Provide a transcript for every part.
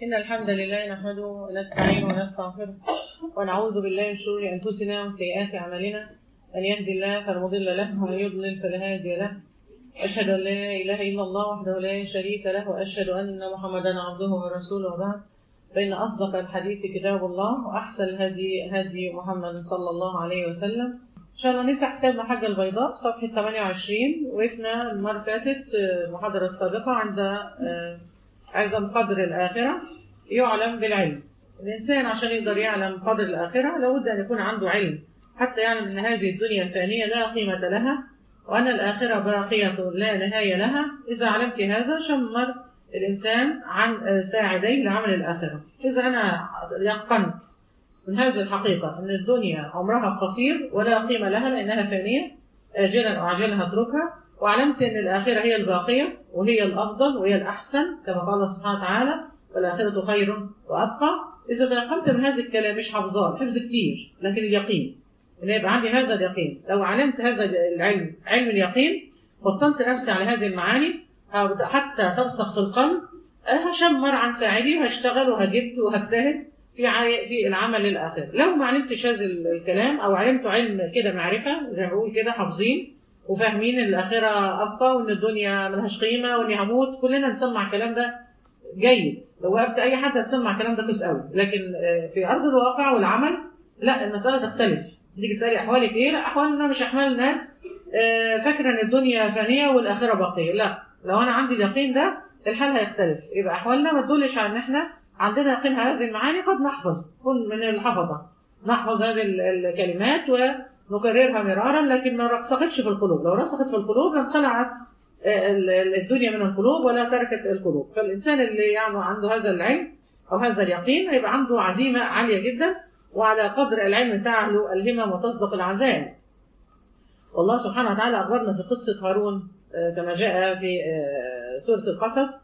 إن الحمد لله نحمده ونستعينه ونستغفره ونعوذ بالله من شرور أنفسنا وسيئات أعمالنا من يهد الله فلا مضل له ومن يضلل فلا هادي له أشهد أن لا إله إلا الله وحده لا شريك له وأشهد أن محمدا عبده ورسوله وبعد فإن أصدق الحديث كتاب الله وأحسن الهدي هدي محمد صلى الله عليه وسلم إن شاء الله نفتح كتاب محجة البيضاء صفحة 28 وقفنا المرة اللي فاتت المحاضرة السابقة عند عظم قدر الآخرة يعلم بالعلم الإنسان عشان يقدر يعلم قدر الآخرة لابد أن يكون عنده علم حتى يعلم أن هذه الدنيا فانية لا قيمة لها وأن الآخرة باقية لا نهاية لها إذا علمت هذا شمر الإنسان عن ساعديه لعمل الآخرة إذا أنا يقنت من هذه الحقيقة أن الدنيا عمرها قصير ولا قيمة لها لأنها فانية آجلا أو عاجلا هتركها وعلمت أن الآخرة هي الباقية وهي الأفضل وهي الأحسن كما قال الله سبحانه وتعالى والآخرة خير وأبقى إذا تيقنت من هذا الكلام مش حفظان حفظ كتير لكن اليقين أن يبقى عندي هذا اليقين لو علمت هذا العلم علم اليقين وطنت نفسي على هذه المعاني حتى ترسخ في القلب هشمر عن ساعدي وهشتغل وهجد وهجتهد في في العمل للآخرة لو ما علمتش هذا الكلام أو علمت علم كده معرفة زي ما بقول كده حافظين وفاهمين ان الاخره ابقى وان الدنيا ملهاش قيمه واني هموت كلنا نسمع الكلام ده جيد لو وقفت اي حد هتسمع الكلام ده كويس قوي لكن في ارض الواقع والعمل لا المساله تختلف تيجي تسالي احوالك ايه لا احوالنا مش احوال الناس فاكره ان الدنيا فانيه والاخره باقيه لا لو انا عندي اليقين ده الحال هيختلف يبقى احوالنا ما تدلش على ان احنا عندنا يقين هذه المعاني قد نحفظ كن من الحفظه نحفظ هذه الكلمات و نكررها مرارا لكن ما رسختش في القلوب لو رسخت في القلوب لانخلعت الدنيا من القلوب ولا تركت القلوب فالإنسان اللي يعني عنده هذا العلم أو هذا اليقين هيبقى عنده عزيمة عالية جدا وعلى قدر العلم تعلو الهمم وتصدق العزائم والله سبحانه وتعالى أخبرنا في قصة هارون كما جاء في سورة القصص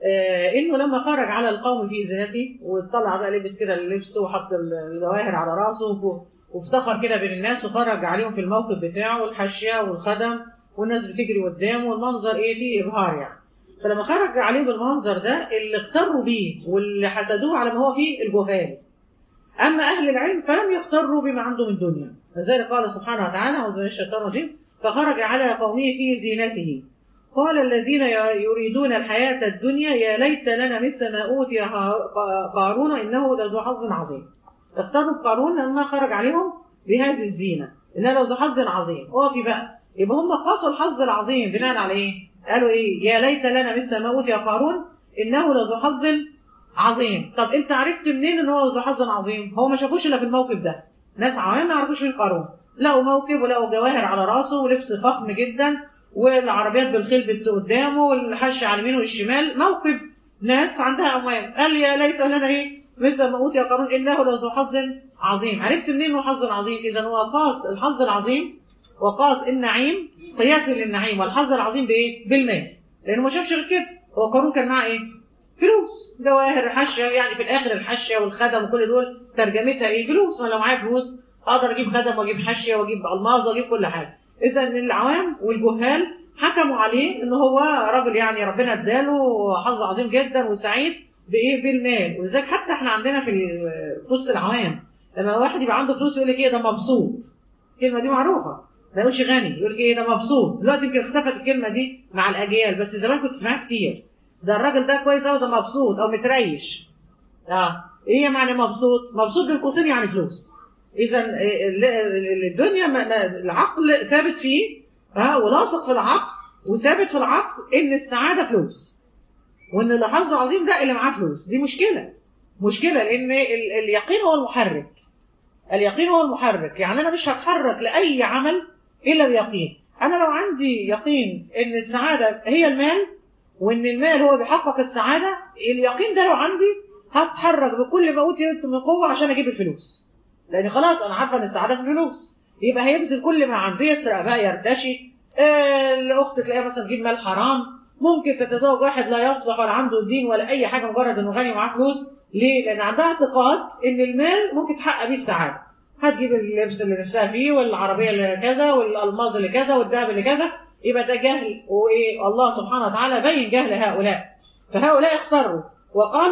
انه لما خرج على القوم في زينته وطلع بقى لبس كده اللبس وحط الجواهر على راسه وافتخر كده بين الناس وخرج عليهم في الموقف بتاعه والحاشيه والخدم والناس بتجري قدامه والمنظر ايه فيه ابهار يعني فلما خرج عليه بالمنظر ده اللي اغتروا بيه واللي حسدوه على ما هو فيه الجهال اما اهل العلم فلم يغتروا بما عنده من دنيا لذلك قال سبحانه وتعالى اعوذ بالله من الشيطان الرجيم فخرج على قومه في زينته قال الذين يريدون الحياة الدنيا يا ليت لنا مثل ما أوتي قارون إنه لذو حظ عظيم اختاروا قارون لما خرج عليهم بهذه الزينة إنها له حظ عظيم اقفي بقى يبقى هم قاسوا الحظ العظيم بناء على إيه؟ قالوا إيه؟ يا ليت لنا مثل ما أوتي قارون إنه لذو حظ عظيم طب أنت عرفت منين إن هو ذو حظ عظيم؟ هو ما شافوش إلا في الموقف ده ناس عوام ما يعرفوش مين قارون لقوا موكب ولقوا جواهر على راسه ولبس فخم جدا والعربيات بالخيل قدامه والحش على اليمين والشمال موكب ناس عندها أموال قال يا ليت لنا إيه؟ مثل ما أوتي قارون إنه لذو حظ عظيم عرفت منين انه حظ عظيم إذا هو قاس الحظ العظيم وقاس النعيم قياسي للنعيم والحظ العظيم بإيه؟ بالمال لأنه ما شافش غير كده هو قارون كان معاه إيه؟ فلوس جواهر حاشية يعني في الآخر الحاشية والخدم وكل دول ترجمتها إيه؟ فلوس ما لو معايا فلوس أقدر أجيب خدم وأجيب حاشية وأجيب ألماظ وأجيب كل حاجة إذا العوام والجهال حكموا عليه إن هو راجل يعني ربنا اداله حظ عظيم جدا وسعيد بايه بالمال ولذلك حتى احنا عندنا في في وسط العوام لما واحد يبقى عنده فلوس يقول لك ايه ده مبسوط الكلمه دي معروفه ما يقولش غني يقول لك ايه ده مبسوط دلوقتي يمكن اختفت الكلمه دي مع الاجيال بس زمان كنت تسمعها كتير ده الراجل ده كويس قوي ده مبسوط او متريش اه ايه معنى مبسوط مبسوط بين قوسين يعني فلوس اذا الدنيا العقل ثابت فيه اه ولاصق في العقل وثابت في العقل ان السعاده فلوس وان اللي حظه عظيم ده اللي معاه فلوس دي مشكله مشكله لان اليقين هو المحرك اليقين هو المحرك يعني انا مش هتحرك لاي عمل الا بيقين انا لو عندي يقين ان السعاده هي المال وان المال هو بيحقق السعاده اليقين ده لو عندي هتحرك بكل ما اوتيت من قوه عشان اجيب الفلوس لان خلاص انا عارفه ان السعاده في الفلوس يبقى هيبذل كل ما عنده يسرق بقى يرتشي آه الاخت تلاقيها مثلا تجيب مال حرام ممكن تتزوج واحد لا يصلح ولا عنده دين ولا اي حاجه مجرد انه غني ومعاه فلوس ليه؟ لان عندها اعتقاد ان المال ممكن تحقق بيه السعاده هتجيب اللبس اللي نفسها فيه والعربيه اللي كذا والالماظ اللي كذا والذهب اللي كذا يبقى ده جهل وايه الله سبحانه وتعالى بين جهل هؤلاء فهؤلاء اختاروا وقالوا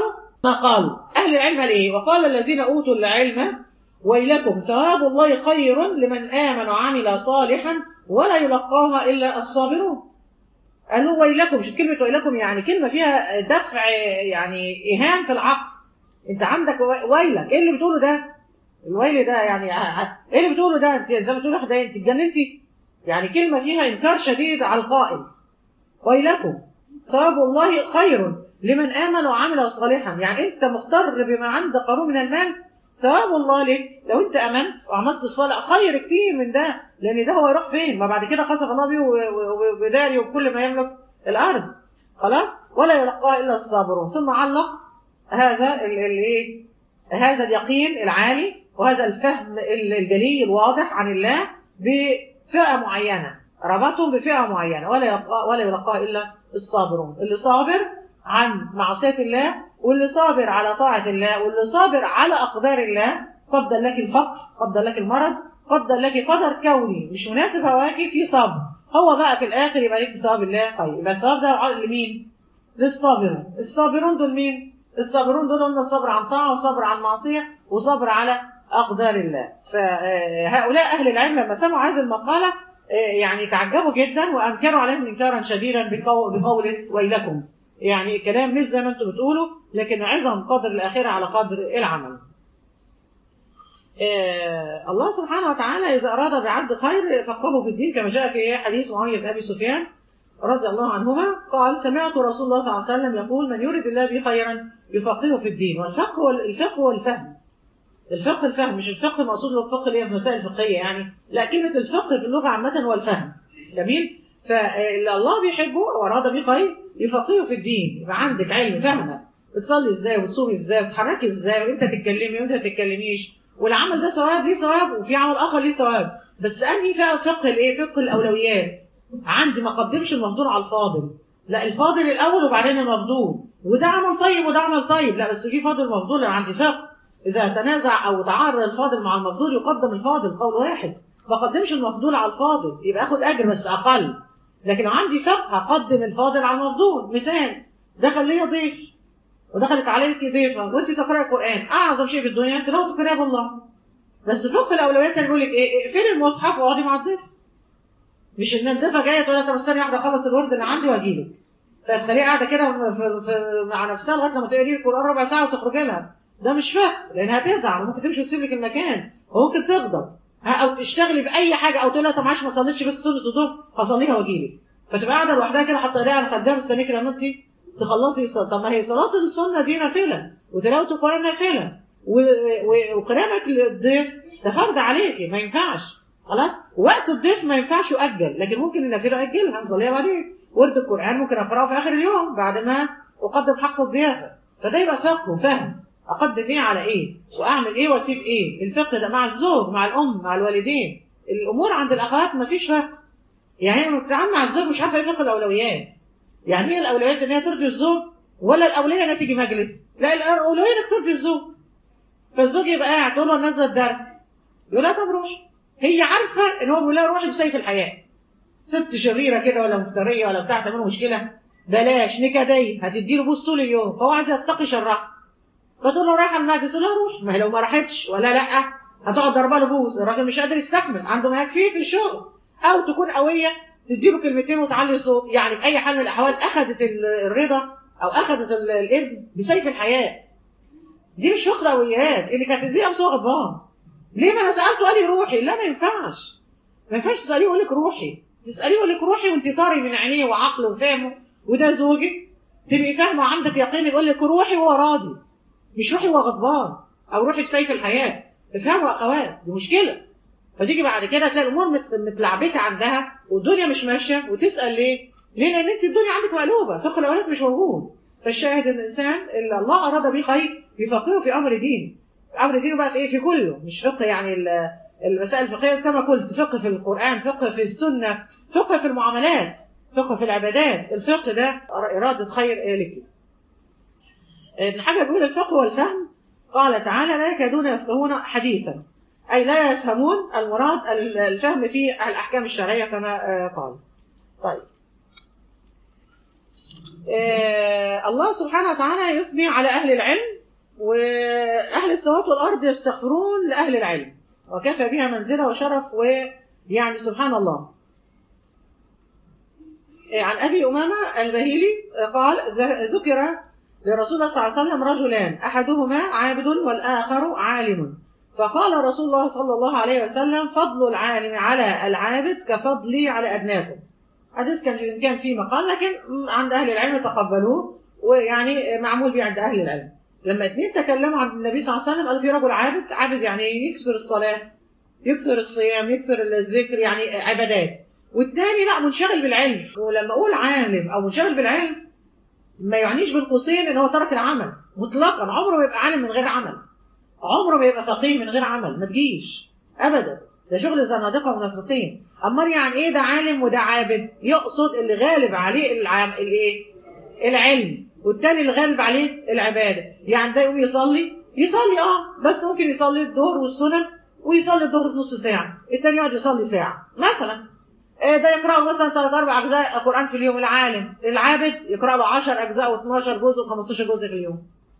ما قالوا أهل العلم ليه وقال الذين أوتوا العلم ويلكم ثواب الله خير لمن آمن وعمل صالحا ولا يلقاها إلا الصابرون قالوا ويلكم شوف كلمة ويلكم يعني كلمة فيها دفع يعني إيهام في العقل أنت عندك ويلك إيه اللي بتقوله ده الويل ده يعني إيه اللي بتقوله ده أنت زي ما تقول واحدة أنت اتجننتي يعني كلمة فيها إنكار شديد على القائل ويلكم ثواب الله خير لمن آمن وعمل صالحا يعني أنت مختار بما عند قارون من المال ثواب الله لك لو أنت أمنت وعملت الصالح خير كتير من ده لأن ده هو يروح فين ما بعد كده خسف الله بيه وبداري وكل ما يملك الأرض خلاص ولا يلقاها إلا الصابرون ثم علق هذا الايه هذا اليقين العالي وهذا الفهم الجلي الواضح عن الله بفئة معينة ربطهم بفئة معينة ولا يلقى ولا يلقاها إلا الصابرون اللي صابر عن معصية الله واللي صابر على طاعة الله واللي صابر على أقدار الله قدر لك الفقر قدر لك المرض قدر لك قدر كوني مش مناسب هواكي في صبر هو بقى في الآخر يبقى لك ثواب الله خير يبقى الثواب ده لمين؟ للصابرون الصابرون دول مين؟ الصابرون دول قلنا الصبر عن طاعة وصبر عن معصية وصبر على أقدار الله فهؤلاء أهل العلم لما سمعوا هذه المقالة يعني تعجبوا جدا وأنكروا عليهم إنكارا شديدا بقولة ويلكم يعني كلام مش زي ما انتم بتقولوا لكن عظم قدر الآخرة على قدر العمل آه الله سبحانه وتعالى إذا أراد بعبد خير فقهه في الدين كما جاء في حديث معاوية بن أبي سفيان رضي الله عنهما قال سمعت رسول الله صلى الله عليه وسلم يقول من يريد الله به خيرا يفقهه في الدين والفقه هو الفقه هو الفهم الفقه الفهم مش الفقه مقصود له الفقه اللي هي في مسائل فقهيه يعني لا كلمه الفقه في اللغه عامه هو الفهم جميل فاللي الله بيحبه واراد به خير يفقهه في الدين يبقى عندك علم فهمه بتصلي ازاي وتصومي ازاي وتتحركي ازاي وامتى تتكلمي وامتى ما تتكلميش والعمل ده ثواب ليه ثواب وفي عمل اخر ليه ثواب بس انهي فيها فقه الايه فقه الاولويات عندي ما اقدمش المفضول على الفاضل لا الفاضل الاول وبعدين المفضول وده عمل طيب وده عمل طيب لا بس في فاضل مفضول انا عندي فقه اذا تنازع او تعارض الفاضل مع المفضول يقدم الفاضل قول واحد ما اقدمش المفضول على الفاضل يبقى اخد اجر بس اقل لكن لو عندي فقه هقدم الفاضل على المفضول مثال دخل لي ضيف ودخلت عليك ضيفه وانت تقراي القران اعظم شيء في الدنيا تلاوه كتاب الله بس فقه الاولويات كان بيقول لك ايه اقفلي المصحف واقعدي مع الضيف مش ان الضيفه جايه تقول لها طب استني واحده اخلص الورد اللي عندي واجي لك فتخليها قاعده كده في في مع نفسها لغايه لما تقري القران ربع ساعه وتخرجي لها ده مش فقه لان هتزعل وممكن تمشي وتسيب لك المكان وممكن تغضب او تشتغلي باي حاجه او تقول لها طب معلش ما صليتش بس سنه الظهر هصليها واجي لك فتبقى قاعده لوحدها كده حاطه ايديها على الخدام مستنيك لما انت تخلصي الصلاه طب ما هي صلاه السنه دي نافله وتلاوه القران نافله وكلامك للضيف ده فرض عليكي ما ينفعش خلاص وقت الضيف ما ينفعش يؤجل لكن ممكن النافله اجلها نصليها بعدين ورد القران ممكن اقراه في اخر اليوم بعد ما اقدم حق الضيافه فده يبقى فقه وفهم اقدم ايه على ايه واعمل ايه واسيب ايه الفقه ده مع الزوج مع الام مع الوالدين الامور عند الاخوات ما فيش فقه يعني لما بتتعامل مع الزوج مش عارفه ايه فقه الاولويات يعني ايه الاولويات ان هي ترضي الزوج ولا الاولويه انها تيجي مجلس لا الاولويه انك ترضي الزوج فالزوج يبقى قاعد تقول له نازله الدرس يقول لها طب روحي هي عارفه ان هو بيقول لها روحي بسيف الحياه ست شريره كده ولا مفتريه ولا بتاع تعمل مشكله بلاش نكديه هتدي له بوس طول اليوم فهو عايز يتقي شرها فتقول له رايحه المجلس يقول لها روح ما هي لو ما راحتش ولا لا هتقعد ضربه له بوس الراجل مش قادر يستحمل عنده ما يكفيه في الشغل او تكون قويه تدي له كلمتين وتعلي صوت يعني باي حال من الاحوال اخذت الرضا او اخذت الاذن بسيف الحياه دي مش فقه اولويات اللي كانت تزيد امس غضبان ليه ما انا سالته قال لي روحي لا ما ينفعش ما ينفعش تساليه يقول لك روحي تساليه يقول لك روحي وانت طاري من عينيه وعقله وفهمه وده زوجك تبقي فاهمه وعندك يقين يقول لك روحي وهو راضي مش روحي وهو غضبان او روحي بسيف الحياه افهموا يا اخوات دي مشكله فتيجي بعد كده تلاقي الامور متلعبكه عندها والدنيا مش ماشيه وتسال ليه؟ ليه؟ لان انت الدنيا عندك مقلوبه فقه الاولاد مش موجود فالشاهد الانسان اللي الله اراد به خير يفقهه في امر دين امر دينه بقى في ايه؟ في كله مش فقه يعني المسائل الفقهيه كما قلت فقه في القران فقه في السنه فقه في المعاملات فقه في العبادات الفقه ده اراده خير لك ابن حجر بيقول الفقه والفهم قال تعالى لا يكادون يفقهون حديثا أي لا يفهمون المراد الفهم في الأحكام الشرعية كما قال طيب آه الله سبحانه وتعالى يثني على أهل العلم وأهل السماوات والأرض يستغفرون لأهل العلم وكفى بها منزلة وشرف ويعني سبحان الله عن أبي أمامة البهيلي قال ذكر لرسول الله صلى الله عليه وسلم رجلان أحدهما عابد والآخر عالم فقال رسول الله صلى الله عليه وسلم فضل العالم على العابد كفضلي على أدناكم حديث كان كان فيه مقال لكن عند أهل العلم تقبلوه ويعني معمول به عند أهل العلم لما اثنين تكلموا عن النبي صلى الله عليه وسلم قالوا في رجل عابد عابد يعني يكسر الصلاة يكسر الصيام يكسر الذكر يعني عبادات والتاني لا منشغل بالعلم ولما اقول عالم او منشغل بالعلم ما يعنيش بين قوسين ان هو ترك العمل مطلقا عمره ما يبقى عالم من غير عمل عمره ما يبقى فقيه من غير عمل ما تجيش ابدا ده شغل زنادقه ومنافقين امال يعني ايه ده عالم وده عابد يقصد اللي غالب عليه العام الايه العلم والتاني اللي غالب عليه العباده يعني ده يقوم يصلي يصلي اه بس ممكن يصلي الظهر والسنن ويصلي الظهر في نص ساعه التاني يقعد يصلي ساعه مثلا ده يقرأ مثلا ثلاث أربع أجزاء قرآن في اليوم العالم العابد يقرأ له 10 أجزاء و12 جزء و15 جزء في اليوم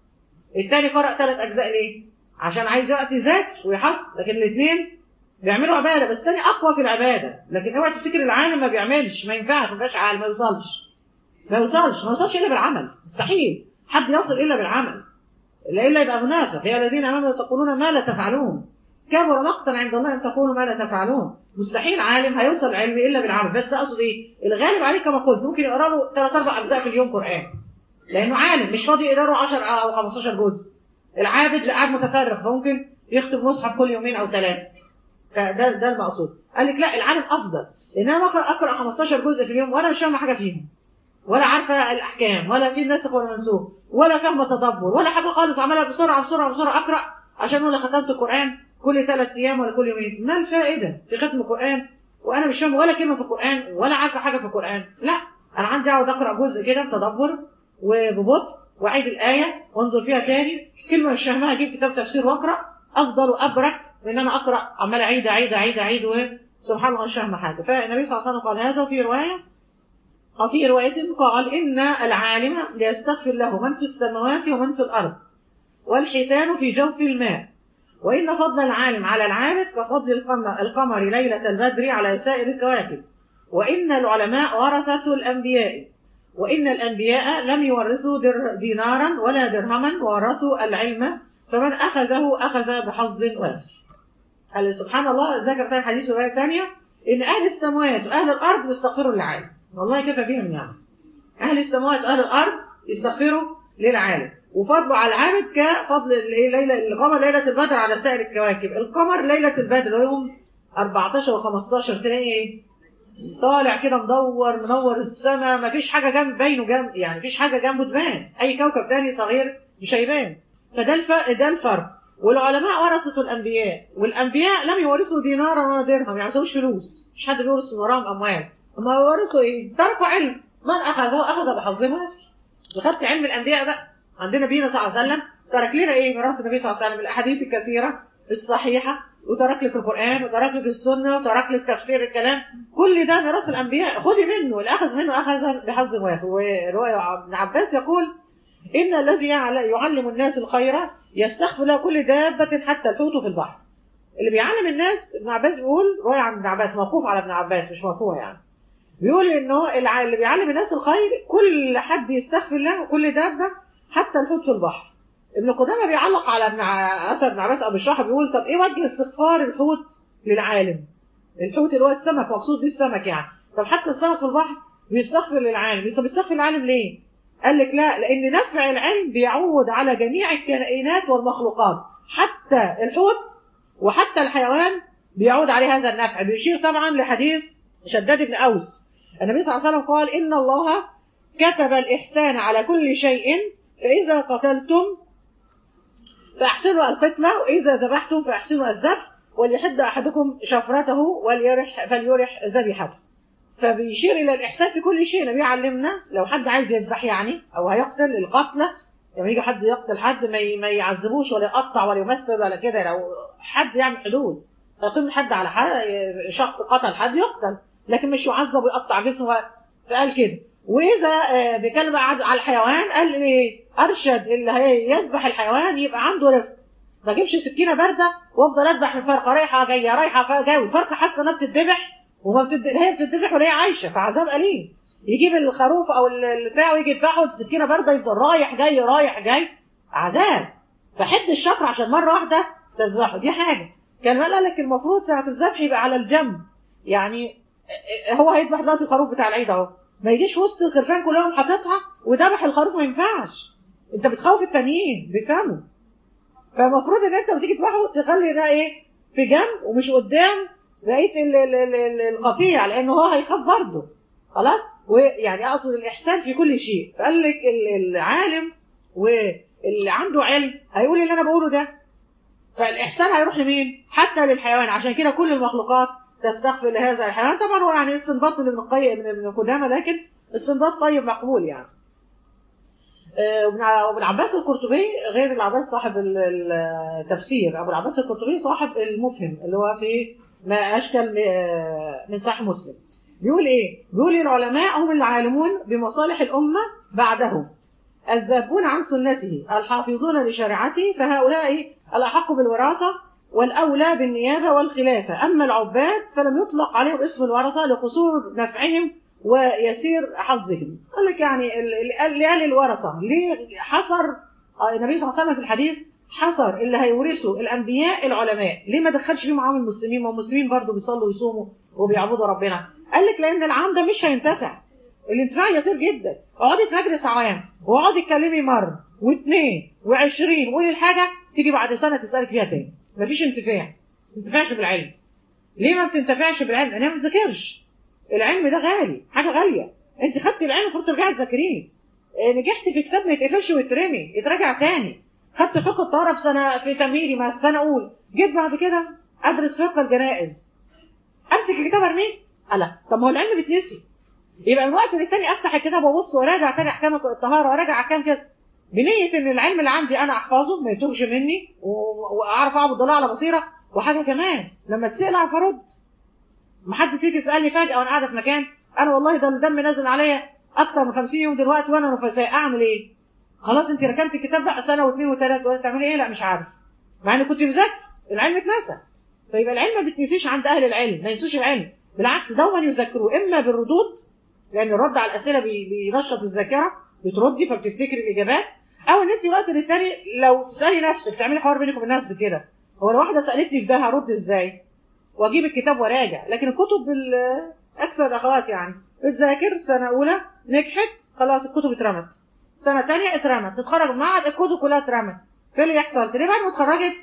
التاني قرأ ثلاث أجزاء ليه؟ عشان عايز وقت يذاكر ويحصل لكن الاثنين بيعملوا عبادة بس التاني أقوى في العبادة لكن اوعى تفتكر العالم ما بيعملش ما ينفعش ما يبقاش عالم ما يوصلش ما يوصلش ما يوصلش إلا بالعمل مستحيل حد يصل إلا بالعمل إلا يبقى منافق هي الذين آمنوا تقولون ما لا تفعلون كبر مقتا عند الله ان تقولوا ما لا تفعلون مستحيل عالم هيوصل العلم الا بالعمل بس اقصد ايه الغالب عليه كما قلت ممكن يقرا له ثلاث اربع اجزاء في اليوم قران لانه عالم مش فاضي يقرا له 10 او 15 جزء العابد قاعد متفرغ فممكن يختم مصحف كل يومين او ثلاثه فده ده المقصود قال لك لا العالم افضل لان انا اقرا اقرا 15 جزء في اليوم وانا مش فاهمه حاجه فيهم ولا عارفه الاحكام ولا في الناسخ ولا منسوخ ولا فاهمه تدبر ولا حاجه خالص عمالها بسرعه بسرعه بسرعه اقرا عشان اقول ختمت القران كل ثلاث ايام ولا كل يومين ما الفائده في ختم القران وانا مش فاهم ولا كلمه في القران ولا عارفه حاجه في القران لا انا عندي اقعد اقرا جزء كده بتدبر وببطء واعيد الايه وانظر فيها تاني كلمه مش فاهمها اجيب كتاب تفسير واقرا افضل وابرك من ان انا اقرا عمال اعيد اعيد اعيد اعيد وسبحان الله مش فاهمه حاجه فالنبي صلى الله عليه وسلم قال هذا وفي روايه وفي روايه قال ان العالم ليستغفر له من في السماوات ومن في الارض والحيتان في جوف الماء وإن فضل العالم على العابد كفضل القمر ليلة البدر على سائر الكواكب وإن العلماء ورثة الأنبياء وإن الأنبياء لم يورثوا دينارا ولا درهما وورثوا العلم فمن أخذه أخذ بحظ وافر قال سبحان الله ذكر ثاني حديث رواية ثانية إن أهل السماوات وأهل الأرض بيستغفروا للعالم والله كفى بهم يعني أهل السماوات وأهل الأرض يستغفروا للعالم وفضله على العابد كفضل ليلة القمر ليلة البدر على سائر الكواكب القمر ليلة البدر يوم 14 و15 تلاقي ايه طالع كده مدور منور السماء ما فيش حاجة جنب باينه جنب يعني فيش حاجة جنبه تبان أي كوكب تاني صغير مش هيبان فده الفرق ده الفرق والعلماء ورثة الأنبياء والأنبياء لم يورثوا دينارا ولا درهم ما يعرفوش فلوس مش حد بيورث من وراهم أموال هم ورثوا إيه؟ تركوا علم من أخذه أخذ بحظ وافر وخدت علم الأنبياء بقى عندنا بينا صلى الله عليه وسلم ترك لنا ايه ميراث النبي صلى الله عليه وسلم الاحاديث الكثيره الصحيحه وترك لك القران وترك لك السنه وترك لك تفسير الكلام كل ده ميراث الانبياء خذي منه الاخذ منه اخذ بحظ وافر وروايه ابن عباس يقول ان الذي يعلم الناس الخير يستخفي له كل دابه حتى الحوت في البحر اللي بيعلم الناس ابن عباس بيقول روايه عن ابن عباس موقوف على ابن عباس مش مرفوع يعني بيقول انه اللي بيعلم الناس الخير كل حد يستغفر له كل دابه حتى الحوت في البحر ابن قدامة بيعلق على ابن اثر ابن عباس ابو الشرح بيقول طب ايه وجه استغفار الحوت للعالم الحوت اللي هو السمك مقصود بيه السمك يعني طب حتى السمك في البحر بيستغفر للعالم طب بيستغفر للعالم ليه قال لك لا لان نفع العلم بيعود على جميع الكائنات والمخلوقات حتى الحوت وحتى الحيوان بيعود عليه هذا النفع بيشير طبعا لحديث شداد بن اوس النبي صلى الله عليه وسلم قال ان الله كتب الاحسان على كل شيء فإذا قتلتم فأحسنوا القتلة وإذا ذبحتم فأحسنوا الذبح وليحد أحدكم شفرته وليرح فليرح ذبيحته فبيشير إلى الإحسان في كل شيء النبي علمنا لو حد عايز يذبح يعني أو هيقتل القتلة لما يجي حد يقتل حد ما ما يعذبوش ولا يقطع ولا يمثل ولا كده لو حد يعمل حدود يقيم حد على حد شخص قتل حد يقتل لكن مش يعذب ويقطع جسمه فقال كده واذا آه، بيتكلم بقى عن- على الحيوان قال ايه ارشد اللي هيذبح الحيوان يبقى عنده رفق ما اجيبش سكينه بارده وافضل اذبح الفرخه رايحه جايه رايحه فا- جايه والفرخه حاسه انها بتتذبح وما بتد... هي بتتذبح ولا هي عايشه فعذاب اليم يجيب الخروف او ال- ال- بتاعه يجي يذبحه السكينه بارده يفضل رايح جاي رايح جاي عذاب فحد الشفر عشان مره واحده تذبحه دي حاجه كان قال لك المفروض ساعه الذبح يبقى على الجنب يعني هو هيذبح دلوقتي الخروف بتاع العيد اهو ما يجيش وسط الخرفان كلهم حاططها وذبح الخروف ما ينفعش انت بتخوف التانيين بيفهموا فالمفروض ان انت بتيجي تذبحه تخلي ده ايه في جنب ومش قدام بقيه ال- ال- ال- ال- القطيع لانه هو هيخاف برضه خلاص ويعني اقصد الاحسان في كل شيء فقال لك ال- العالم واللي عنده علم هيقول اللي انا بقوله ده فالاحسان هيروح لمين حتى للحيوان عشان كده كل المخلوقات تستغفر لهذا الحيوان طبعا هو يعني استنباط من ابن القيم من ابن قدامه لكن استنباط طيب مقبول يعني آه، وابن ع- وابن عباس القرطبي غير العباس صاحب ال- ال- التفسير ابو العباس القرطبي صاحب المفهم اللي هو في ما اشكل م- آه، من صحيح مسلم بيقول ايه بيقول العلماء هم العالمون بمصالح الامه بعدهم الذابون عن سنته الحافظون لشريعته فهؤلاء الأحق بالوراثة والأولى بالنيابة والخلافة أما العباد فلم يطلق عليهم اسم الورثة لقصور نفعهم ويسير حظهم قال لك يعني ال- ال- اللي قال الورثة ليه حصر آه، النبي صلى الله عليه وسلم في الحديث حصر اللي هيورثوا الأنبياء العلماء ليه ما دخلش فيهم معاهم المسلمين ما المسلمين برضو بيصلوا ويصوموا وبيعبدوا ربنا قال لك لأن العام ده مش هينتفع الانتفاع يسير جدا اقعدي في مجلس عوام واقعدي اتكلمي مره واثنين وعشرين قولي الحاجه تيجي بعد سنه تسالك فيها تاني مفيش انتفاع ما تنتفعش بالعلم ليه ما بتنتفعش بالعلم لان ما بتذاكرش العلم ده غالي حاجه غاليه انت خدتي العلم المفروض ترجعي تذاكريه اه، نجحتي في كتاب ما يتقفلش ويترمي يتراجع تاني خدت فقه الطهاره في سنه في تمهيدي مع السنه اولى جيت بعد كده ادرس فقه الجنائز امسك الكتاب ارميه لا طب ما هو العلم بيتنسي يبقى من وقت للتاني افتح الكتاب وابص وراجع تاني احكام الطهاره وراجع احكام كده بنيه ان العلم اللي عندي انا احفظه ما يتوهش مني و- واعرف اعبد الله على بصيره وحاجه كمان لما تسال اعرف ارد ما حد تيجي يسالني فجاه وانا قاعده في مكان انا والله ده الدم نازل عليا اكتر من 50 يوم دلوقتي وانا نفساء اعمل ايه؟ خلاص انت ركنت الكتاب بقى سنه واثنين وثلاثه ولا تعملي ايه؟ لا مش عارف مع اني كنت بذاكر العلم اتنسى فيبقى العلم ما بيتنسيش عند اهل العلم ما ينسوش العلم بالعكس دوما يذكروه اما بالردود لان الرد على الاسئله بي- بينشط الذاكره بتردي فبتفتكري الاجابات او ان انت وقت للتاني لو تسالي نفسك تعملي حوار بينك وبين نفسك كده هو لو واحده سالتني في ده هرد ازاي؟ واجيب الكتاب وراجع لكن الكتب بال- اكثر الاخوات يعني بتذاكر سنه اولى نجحت خلاص الكتب اترمت سنه تانية اترمت تتخرج من المعهد الكتب كلها اترمت في اللي يحصل تلاقي بعد ما اتخرجت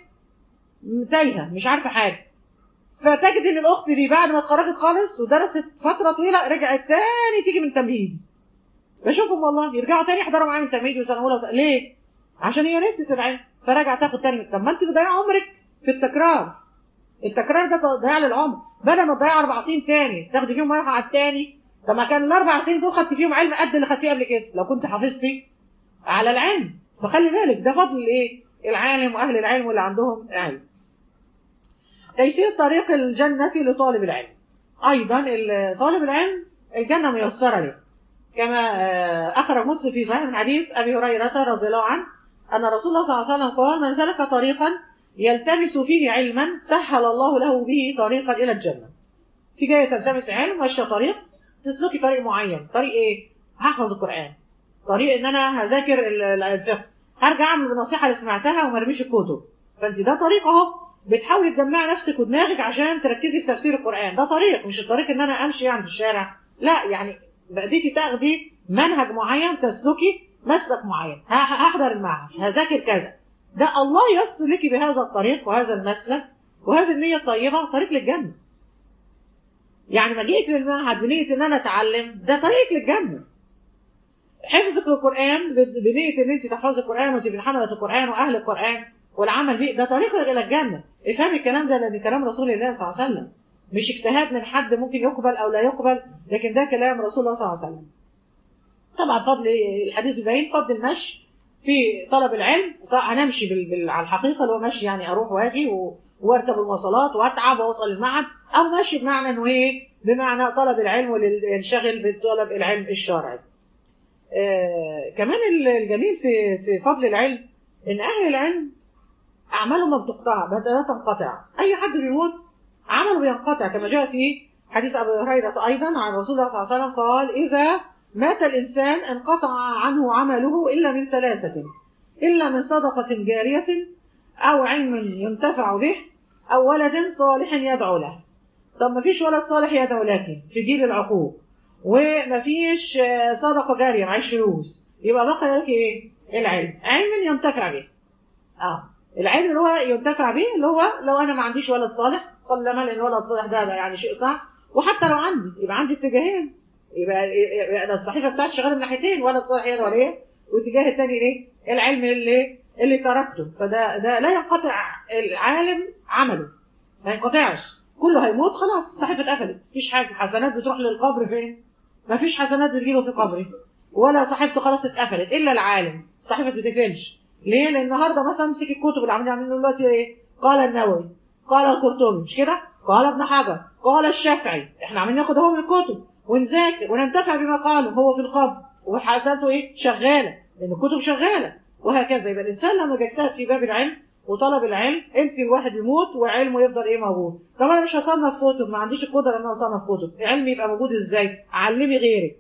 تايهه مش عارفه حاجه فتجد ان الاخت دي بعد ما اتخرجت خالص ودرست فتره طويله رجعت تاني تيجي من تمهيدي بشوفهم والله يرجعوا تاني يحضروا معايا من تمهيدي وسنه اولى وت... ليه؟ عشان هي نسيت العلم فرجع تاخد تاني طب ما انت بتضيع عمرك في التكرار التكرار ده تضييع للعمر بدل ما تضيع اربع سنين تاني تاخدي فيهم مرحله على التاني طب ما كان الاربع سنين دول خدتي فيهم علم قد اللي خدتيه قبل كده لو كنت حافظتي على العلم فخلي بالك ده فضل الايه؟ العالم واهل العلم واللي عندهم علم تيسير طريق الجنة لطالب العلم أيضا ال- طالب العلم الجنة ميسرة له كما آه، أخرج مسلم في صحيح من حديث أبي هريرة رضي الله عنه أن رسول الله صلى الله عليه وسلم قال من سلك طريقا يلتمس فيه علما سهل الله له به طريقا إلى الجنة في جاية تلتمس علم ماشية طريق تسلكي طريق معين طريق إيه؟ هحفظ القرآن طريق إن أنا هذاكر ال- ال- الفقه هرجع أعمل بالنصيحة اللي سمعتها وما ارميش الكتب فأنت ده طريق أهو بتحاولي تجمعي نفسك ودماغك عشان تركزي في تفسير القرآن ده طريق مش الطريق ان انا امشي يعني في الشارع لا يعني بديتي تاخدي منهج معين تسلكي مسلك معين ه- هحضر المعهد هذاكر كذا ده الله يسر لك بهذا الطريق وهذا المسلك وهذه النية الطيبة طريق للجنة يعني مجيئك للمعهد بنية ان انا اتعلم ده طريق للجنة حفظك للقرآن ب- بنية ان انت تحفظي القرآن وتبقي حملة القرآن واهل القرآن والعمل به ده طريق الى الجنة افهمي الكلام ده لان كلام رسول الله صلى الله عليه وسلم مش اجتهاد من حد ممكن يقبل او لا يقبل لكن ده كلام رسول الله صلى الله عليه وسلم طبعا فضل الحديث يبين فضل المشي في طلب العلم سواء هنمشي بال... بال... على الحقيقه اللي هو مشي يعني اروح واجي و... واركب المواصلات واتعب واوصل المعهد او مشي بمعنى انه ايه بمعنى طلب العلم والانشغل بطلب العلم الشرعي آه كمان الجميل في في فضل العلم ان اهل العلم اعمالهم ما بتقطع لا تنقطع اي حد بيموت عمله بينقطع كما جاء في حديث ابي هريره ايضا عن رسول الله صلى الله عليه وسلم قال اذا مات الانسان انقطع عنه عمله الا من ثلاثه الا من صدقه جاريه او علم ينتفع به او ولد صالح يدعو له طب ما فيش ولد صالح يدعو لك في جيل العقوق وما فيش صدقه جاريه معيش فلوس يبقى بقى لك ايه العلم علم ينتفع به اه العلم اللي هو ينتفع به اللي هو لو انا ما عنديش ولد صالح طالما لان ولد صالح ده بقى يعني شيء صعب وحتى لو عندي يبقى عندي اتجاهين يبقى, يبقى انا الصحيفه بتاعتي شغاله من ناحيتين ولد صالح يدعو ليه والاتجاه الثاني ليه العلم اللي اللي تركته فده ده لا ينقطع العالم عمله ما ينقطعش كله هيموت خلاص الصحيفه اتقفلت مفيش حاجه حسنات بتروح للقبر فين ما فيش حسنات بتجيله في قبره ولا صحيفته خلاص اتقفلت الا العالم الصحيفه ما تتقفلش ليه لان النهارده مثلا امسك الكتب اللي عاملين عاملين دلوقتي ايه قال النووي قال القرطبي مش كده قال ابن حجر قال الشافعي احنا عاملين ناخد اهو من الكتب ونذاكر وننتفع بما قاله هو في القبر وحسناته ايه شغاله لان الكتب شغاله وهكذا يبقى الانسان لما بيجتهد في باب العلم وطلب العلم انت الواحد يموت وعلمه يفضل ايه موجود طب انا مش هصنف كتب ما عنديش القدره ان انا اصنف كتب علمي يبقى موجود ازاي علمي غيرك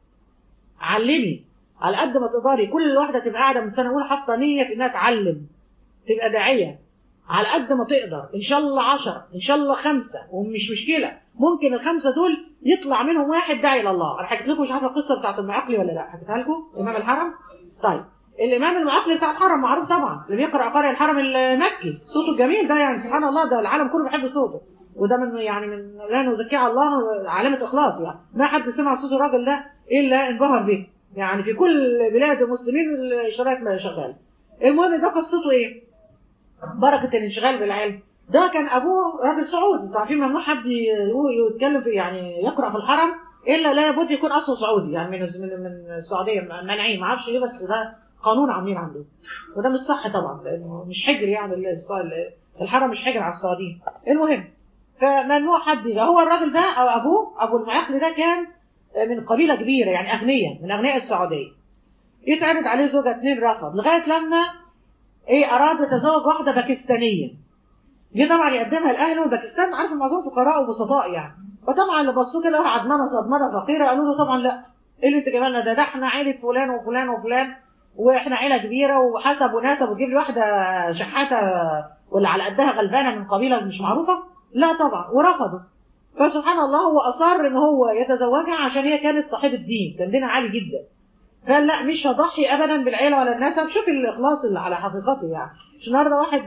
علمي على قد ما تقدري كل واحده تبقى قاعده من سنه اولى حاطه نيه في انها تعلم تبقى داعيه على قد ما تقدر ان شاء الله عشرة ان شاء الله خمسة ومش مشكله ممكن الخمسه دول يطلع منهم واحد داعي الى الله انا حكيت لكم مش عارفه القصه بتاعت المعقلي ولا لا حكيتها لكم امام الحرم طيب الامام المعقلي بتاع الحرم معروف طبعا اللي بيقرا قارئ الحرم المكي صوته الجميل ده يعني سبحان الله ده العالم كله بيحب صوته وده من يعني من لا نزكي على الله علامه اخلاص يعني ما حد سمع صوت الراجل ده الا انبهر به يعني في كل بلاد المسلمين الشرايط ما شغاله المهم ده قصته ايه بركه الانشغال بالعلم ده كان ابوه راجل سعودي انتوا عارفين ممنوع حد يتكلم في يعني يقرا في الحرم الا لابد يكون اصله سعودي يعني من من السعوديه منعين ما اعرفش ليه بس ده قانون عاملين عنده وده مش صح طبعا لانه مش حجر يعني الحرم مش حجر على السعوديين المهم فممنوع حد هو الراجل ده او ابوه ابو المعقل ده كان من قبيله كبيره يعني اغنياء من اغنياء السعوديه يتعرض عليه زوجة اتنين رفض لغايه لما ايه اراد يتزوج واحده باكستانيه جه طبعا يقدمها لاهله الباكستان عارف معظم فقراء وبسطاء يعني فطبعا اللي بصوه كده عدمانه صدمانه فقيره قالوا له طبعا لا ايه اللي انت جايبها ده ده احنا عيله فلان وفلان وفلان واحنا عيله كبيره وحسب وناسب وتجيب لي واحده شحاته ولا على قدها غلبانه من قبيله مش معروفه لا طبعا ورفضوا فسبحان الله هو اصر ان هو يتزوجها عشان هي كانت صاحبه دين كان دينها عالي جدا فقال لا مش هضحي ابدا بالعيله ولا النسب شوف الاخلاص اللي على حقيقته يعني مش النهارده واحد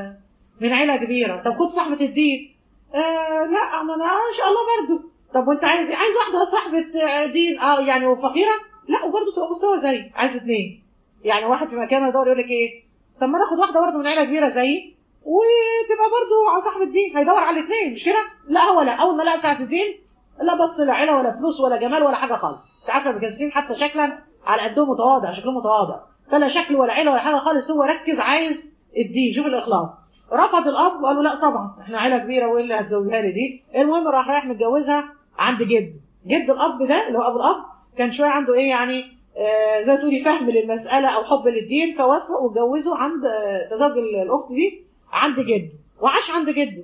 من عيله كبيره طب خد صاحبه الدين آه لا انا ان شاء الله برضو طب وانت عايز عايز واحده صاحبه دين اه يعني وفقيره لا وبرضه تبقى مستوى زي عايز اثنين يعني واحد في مكانه يدور يقول لك ايه طب ما ناخد واحده برضه من عيله كبيره زيي وتبقى برضه على صاحب الدين هيدور على الاثنين مش كده لا هو لا اول ما لقى بتاعت الدين لا بص لا عيله ولا فلوس ولا جمال ولا حاجه خالص انت عارفه المكسرين حتى شكلا على قدهم متواضع شكلهم متواضع فلا شكل ولا عيله ولا حاجه خالص هو ركز عايز الدين شوف الاخلاص رفض الاب وقال له لا طبعا احنا عيله كبيره وايه اللي هتجوزها لي دي المهم راح رايح متجوزها عند جد جد الاب ده اللي هو ابو الاب كان شويه عنده ايه يعني آه زي ما تقولي فهم للمساله او حب للدين فوافق واتجوزه عند آه تزوج الاخت دي عند جده وعاش عند جده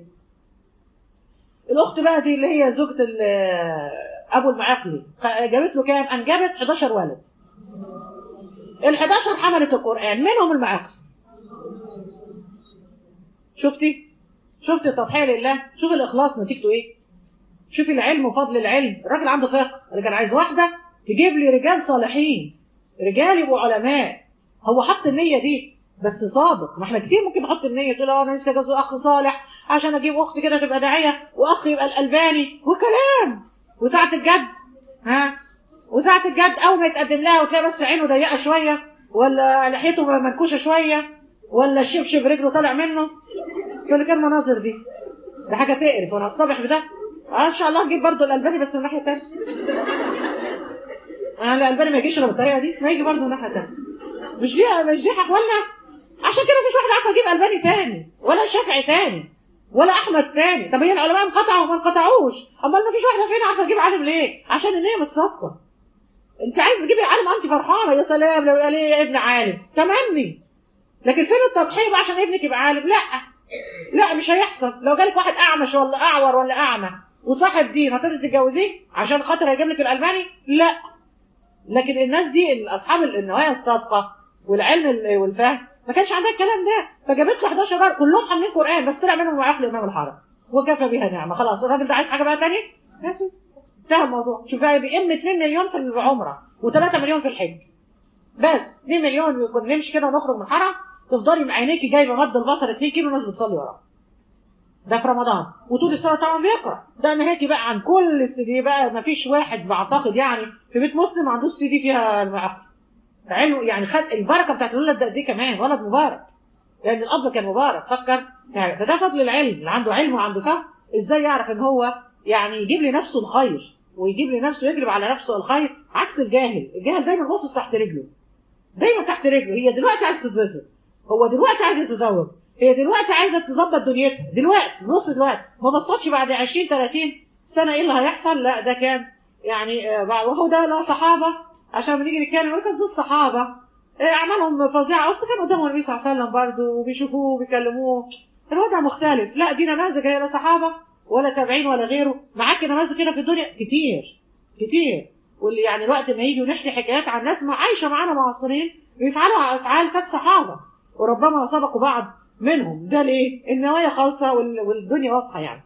الاخت بقى دي اللي هي زوجة ابو المعقلي جابت له كام انجبت 11 ولد ال 11 حملت القران منهم المعقلي شفتي شفتي التضحيه لله شوف الاخلاص نتيجته ايه شوفي العلم وفضل العلم الراجل عنده فقه اللي كان عايز واحده تجيب لي رجال صالحين رجال يبقوا علماء هو حط النيه دي بس صادق ما احنا كتير ممكن نحط النيه تقول انا نفسي اجوز اخ صالح عشان اجيب اخت كده تبقى داعيه واخ يبقى الالباني وكلام وساعه الجد ها وساعه الجد اول ما يتقدم لها وتلاقي بس عينه ضيقه شويه ولا لحيته منكوشه شويه ولا الشبشب رجله طالع منه كل كان المناظر دي ده حاجه تقرف وانا هصطبح بده آه ان شاء الله نجيب برضه الالباني بس من ناحيه ثانيه آه الالباني ما يجيش الا بالطريقه دي ما يجي برضه من ناحيه ثانيه مش دي مش دي احوالنا عشان كده مفيش واحد عارفه اجيب الباني تاني ولا شافعي تاني ولا احمد تاني طب هي العلماء انقطعوا وما انقطعوش امال مفيش واحده فينا عارفه اجيب عالم ليه عشان النيه مش صادقه انت عايز تجيبي عالم انت فرحانه يا سلام لو قال لي ابن عالم تمني لكن فين التضحيه بقى عشان ابنك يبقى عالم لا لا مش هيحصل لو جالك واحد اعمش ولا اعور ولا اعمى وصاحب دين هتقدري تتجوزيه عشان خاطر هيجيب لك الالماني لا لكن الناس دي اصحاب النوايا الصادقه والعلم والفهم ما كانش عندها الكلام ده فجابت له 11 راجل كلهم حاملين قران بس طلع منهم عقل امام الحرم وكفى بها نعمه خلاص الراجل ده عايز حاجه بقى تاني انتهى الموضوع شوف بقى بيئم 2 مليون في العمره و3 مليون في الحج بس 2 مليون كنا نمشي كده ونخرج من الحرم تفضلي عينيكي جايبه مد البصر 2 كيلو ناس بتصلي وراه ده في رمضان وطول السنه طبعا بيقرا ده نهايتي بقى عن كل السي دي بقى ما فيش واحد بعتقد يعني في بيت مسلم ما عندوش سي دي فيها المعقل علم يعني خد البركه بتاعت الولد ده دي كمان ولد مبارك لان الاب كان مبارك فكر يعني فده فضل العلم اللي عنده علم وعنده فهم ازاي يعرف ان هو يعني يجيب لنفسه الخير ويجيب لنفسه يجلب على نفسه الخير عكس الجاهل الجاهل دايما باصص تحت رجله دايما تحت رجله هي دلوقتي عايز تتبسط هو دلوقتي عايز يتزوج هي دلوقتي عايزه تظبط دنيتها دلوقتي نص دلوقتي ما بصتش بعد 20 30 سنه ايه اللي هيحصل لا ده كان يعني وهو ده لا صحابه عشان لما نيجي نتكلم نقول دول الصحابه اعمالهم فظيعه اصل كان قدامهم النبي صلى الله عليه وسلم برضه وبيشوفوه وبيكلموه الوضع مختلف لا دي نماذج هي لا صحابه ولا تابعين ولا غيره معاك نماذج كده في الدنيا كتير كتير واللي يعني الوقت ما يجي ونحكي حكايات عن ناس عايشه معانا معاصرين بيفعلوا افعال كالصحابه وربما سبقوا بعض منهم ده ليه؟ النوايا خالصه والدنيا واضحه يعني.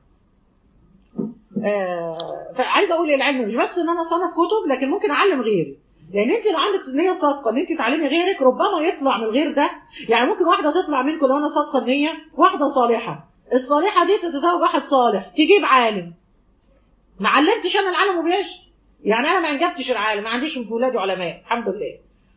آه فعايزه اقول العلم مش بس ان انا اصنف كتب لكن ممكن اعلم غيري. لان انت لو عندك نيه صادقه ان انت تعلمي غيرك ربما يطلع من الغير ده يعني ممكن واحده تطلع منكم لو انا صادقه النيه واحده صالحه الصالحه دي تتزوج واحد صالح تجيب عالم ما علمتش انا العالم وبلاش يعني انا ما انجبتش العالم ما عنديش في ولادي علماء الحمد لله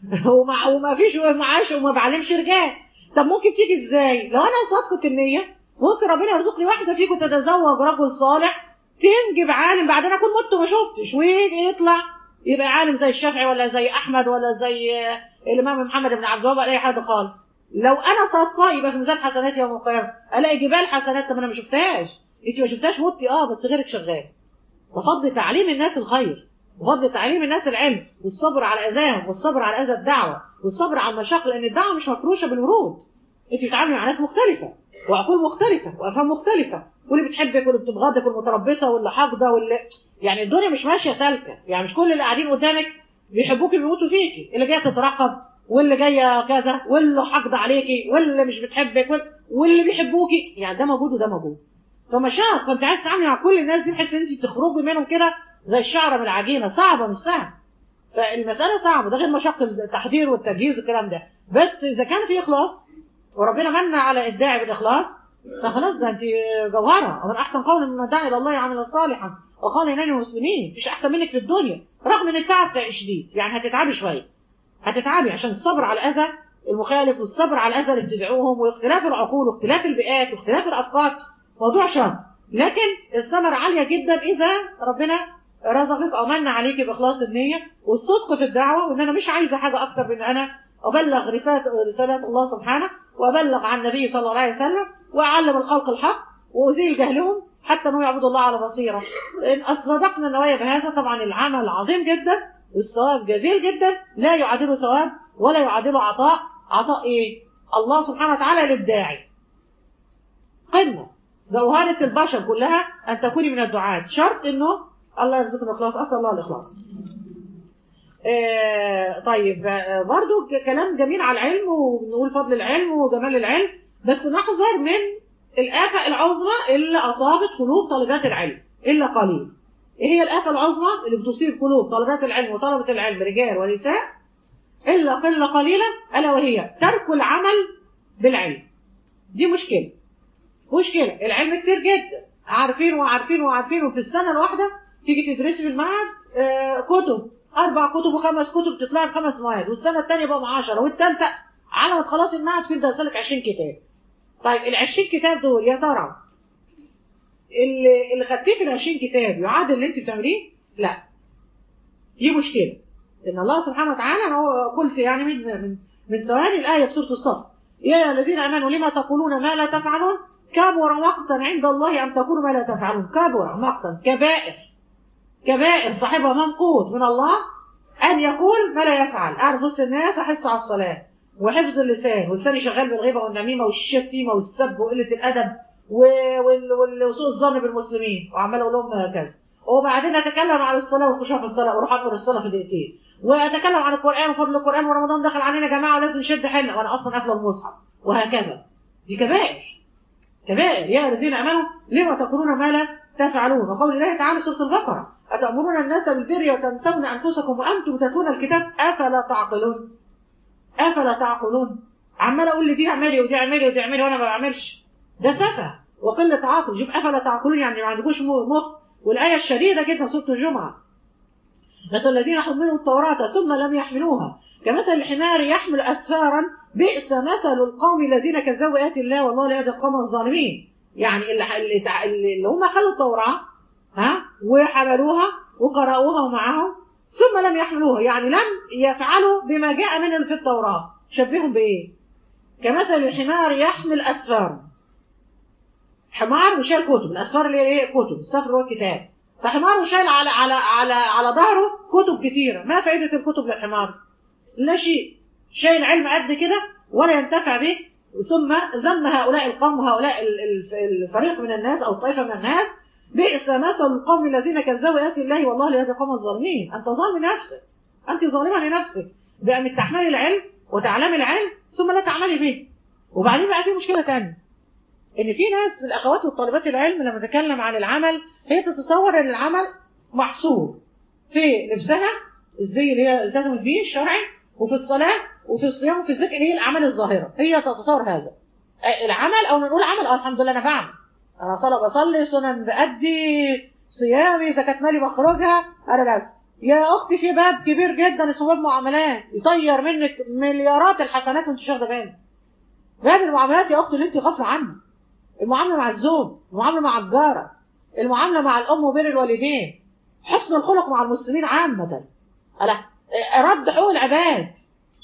وما وما فيش معاش وما بعلمش رجال طب ممكن تيجي ازاي لو انا صادقه النيه ممكن ربنا يرزقني واحده فيكم تتزوج رجل صالح تنجب عالم بعدين اكون مت وما شفتش ويجي يطلع يبقى عالم زي الشافعي ولا زي احمد ولا زي الامام محمد بن عبد الوهاب ولا اي حد خالص لو انا صادقه يبقى في ميزان حسناتي يوم القيامه الاقي جبال حسنات طب انا ما شفتهاش انت ما شفتهاش متي اه بس غيرك شغال بفضل تعليم الناس الخير بفضل تعليم الناس العلم والصبر على اذاهم والصبر على اذى الدعوه والصبر على المشاق لان الدعوه مش مفروشه بالورود انت بتتعاملي مع ناس مختلفه وعقول مختلفه وافهام مختلفه واللي بتحبك واللي بتبغضك والمتربصه واللي حاقده واللي يعني الدنيا مش ماشيه سالكه يعني مش كل اللي قاعدين قدامك بيحبوكي بيموتوا فيكي اللي جايه تترقب واللي جايه كذا واللي حاقده عليكي واللي مش بتحبك واللي بيحبوكي يعني ده موجود وده موجود فمشاق فانت عايز تتعاملي مع كل الناس دي بحيث ان انت تخرجي منهم كده زي الشعره من العجينه صعبه مش سهل فالمساله صعبه ده غير مشق التحضير والتجهيز والكلام ده بس اذا كان في اخلاص وربنا من على الداعي بالاخلاص فخلاص ده انت جوهره ومن احسن قول من دعا الى الله عملا صالحا وقال انني مسلمين مفيش احسن منك في الدنيا رغم ان التعب شديد يعني هتتعبي شويه هتتعبي عشان الصبر على الاذى المخالف والصبر على الاذى اللي بتدعوهم واختلاف العقول واختلاف البيئات واختلاف الافكار موضوع شاق لكن الثمرة عالية جدا إذا ربنا رزقك أو من عليك بإخلاص النية والصدق في الدعوة وإن أنا مش عايزة حاجة أكتر من أنا أبلغ رسالة رسالة الله سبحانه وأبلغ عن النبي صلى الله عليه وسلم وأعلم الخلق الحق وأزيل جهلهم حتى أنه يعبدوا الله على بصيرة إن صدقنا النوايا بهذا طبعا العمل عظيم جدا والثواب جزيل جدا لا يعادله ثواب ولا يعادله عطاء عطاء إيه؟ الله سبحانه وتعالى للداعي قمة جوهرة البشر كلها أن تكوني من الدعاة شرط إنه الله يرزقنا الإخلاص أسأل الله الإخلاص آه طيب آه برضو كلام جميل على العلم ونقول فضل العلم وجمال العلم بس نحذر من الآفة العظمى اللي أصابت قلوب طالبات العلم إلا قليل إيه هي الآفة العظمى اللي بتصيب قلوب طالبات العلم وطلبة العلم رجال ونساء إلا قلة قليلة ألا وهي ترك العمل بالعلم دي مشكلة مشكلة العلم كتير جدا عارفين وعارفين وعارفين وفي السنة الواحدة تيجي تدرسي في المعهد آه كتب أربع كتب وخمس كتب تطلعي بخمس مواد والسنة الثانية بقوا 10 والثالثة على ما تخلصي المعهد تكون درسلك 20 كتاب طيب ال 20 كتاب دول يا ترى اللي اللي خدتيه في ال 20 كتاب يعادل اللي انت بتعمليه؟ لا دي مشكلة إن الله سبحانه وتعالى أنا قلت يعني من من من ثواني الآية في سورة الصف يا أيها الذين آمنوا لما تقولون ما لا تفعلون كبر مقتا عند الله أن تقولوا ما لا تفعلون كبر مقتا كبائر كبائر صاحبها ممقوت من الله ان يقول ما لا يفعل قاعد في وسط الناس احس على الصلاه وحفظ اللسان ولساني شغال بالغيبه والنميمه والشتيمه والسب وقله الادب و- وال- وال- وسوء الظن بالمسلمين وعمال اقول لهم كذا وبعدين اتكلم عن الصلاه والخشوع في الصلاه واروح انقل الصلاه في دقيقتين واتكلم عن القران وفضل القران ورمضان دخل علينا يا جماعه ولازم نشد حيلنا وانا اصلا قافله المصحف وهكذا دي كبائر كبائر يا الذين امنوا لما تقولون ما لا تفعلون وقول الله تعالى سوره البقره اتامرون الناس بالبر وتنسون انفسكم وانتم تتلون الكتاب افلا تعقلون افلا تعقلون عمال اقول لدي اعملي ودي اعملي ودي اعملي وانا ما بعملش ده سفه وقله عقل شوف افلا تعقلون يعني ما عندكوش مخ والايه الشديده جدا في سوره الجمعه مثل الذين حملوا التوراة ثم لم يحملوها كمثل الحمار يحمل أسفارا بئس مثل القوم الذين كذبوا آيات الله والله لا يهدي القوم الظالمين يعني اللي, اللي, تع- اللي هم خدوا التوراة ها وحملوها وقرأوها ومعهم ثم لم يحملوها يعني لم يفعلوا بما جاء من في التوراة شبههم بإيه كمثل الحمار يحمل أسفارا حمار وشايل كتب الأسفار اللي هي إيه كتب السفر هو الكتاب فحمار وشايل على على على على ظهره كتب كتيرة ما فائدة الكتب للحمار لا شيء شايل علم قد كده ولا ينتفع به ثم ذم هؤلاء القوم وهؤلاء ال- ال- الفريق من الناس او الطائفه من الناس بئس مثل القوم الذين كذبوا ايات الله والله لا يهدي القوم الظالمين انت ظالم نفسك انت ظالمه لنفسك بان تحملي العلم وتعلمي العلم ثم لا تعملي به وبعدين بقى في مشكله تانية ان في ناس من الاخوات والطالبات العلم لما تتكلم عن العمل هي تتصور ان العمل محصور في لبسها الزي اللي هي التزمت بيه الشرعي وفي الصلاه وفي الصيام وفي الذكر اللي هي الاعمال الظاهره هي تتصور هذا أي العمل او نقول عمل اه الحمد لله انا بعمل انا صلاه بصلي سنن بادي صيامي زكاه مالي بخرجها انا لابسه يا اختي في باب كبير جدا اسمه باب معاملات يطير منك مليارات الحسنات وانت مش واخده بالك باب المعاملات يا اختي اللي انت غافله عنه المعامله مع الزوج المعامله مع الجاره المعامله مع الام وبر الوالدين حسن الخلق مع المسلمين عامه ألا رد حقوق العباد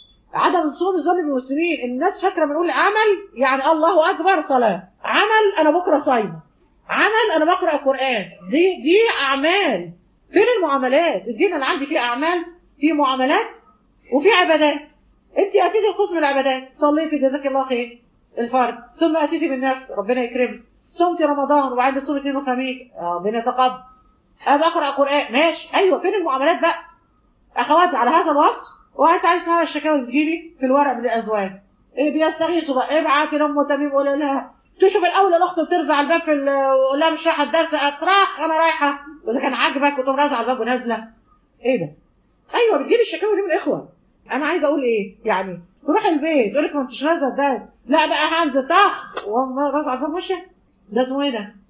عدم سوء الظن بالمسلمين الناس فاكره بنقول عمل يعني الله اكبر صلاه عمل انا بكره صايمه عمل انا بقرا القران دي دي اعمال فين المعاملات الدين انا عندي فيه اعمال فيه معاملات وفي عبادات انت اتيتي قسم العبادات صليتي جزاك الله خير الفرد ثم اتيتي بالنفل ربنا يكرمك صمتي رمضان وبعدين تصومي اثنين وخميس ربنا يتقبل انا بقرا قران ماشي ايوه فين المعاملات بقى اخوات على هذا الوصف وانت عايز تسمع الشكاوى اللي بتجيلي في الورق من الازواج إيه بيستغيثوا بقى ابعتي لام تميم قول لها تشوف الاول الاخت بترزع الباب في ال- وقول لها مش رايحه الدرس اطرح انا رايحه واذا كان عاجبك وتقوم رازعه الباب ونازله ايه ده؟ ايوه بتجيب الشكاوى دي من الاخوه انا عايزه اقول ايه؟ يعني تروح البيت تقول لك ما انتش رازعه الدرس لا بقى هنزل طخ وأقوم رازعه الباب ماشيه ده اسمه ايه ده؟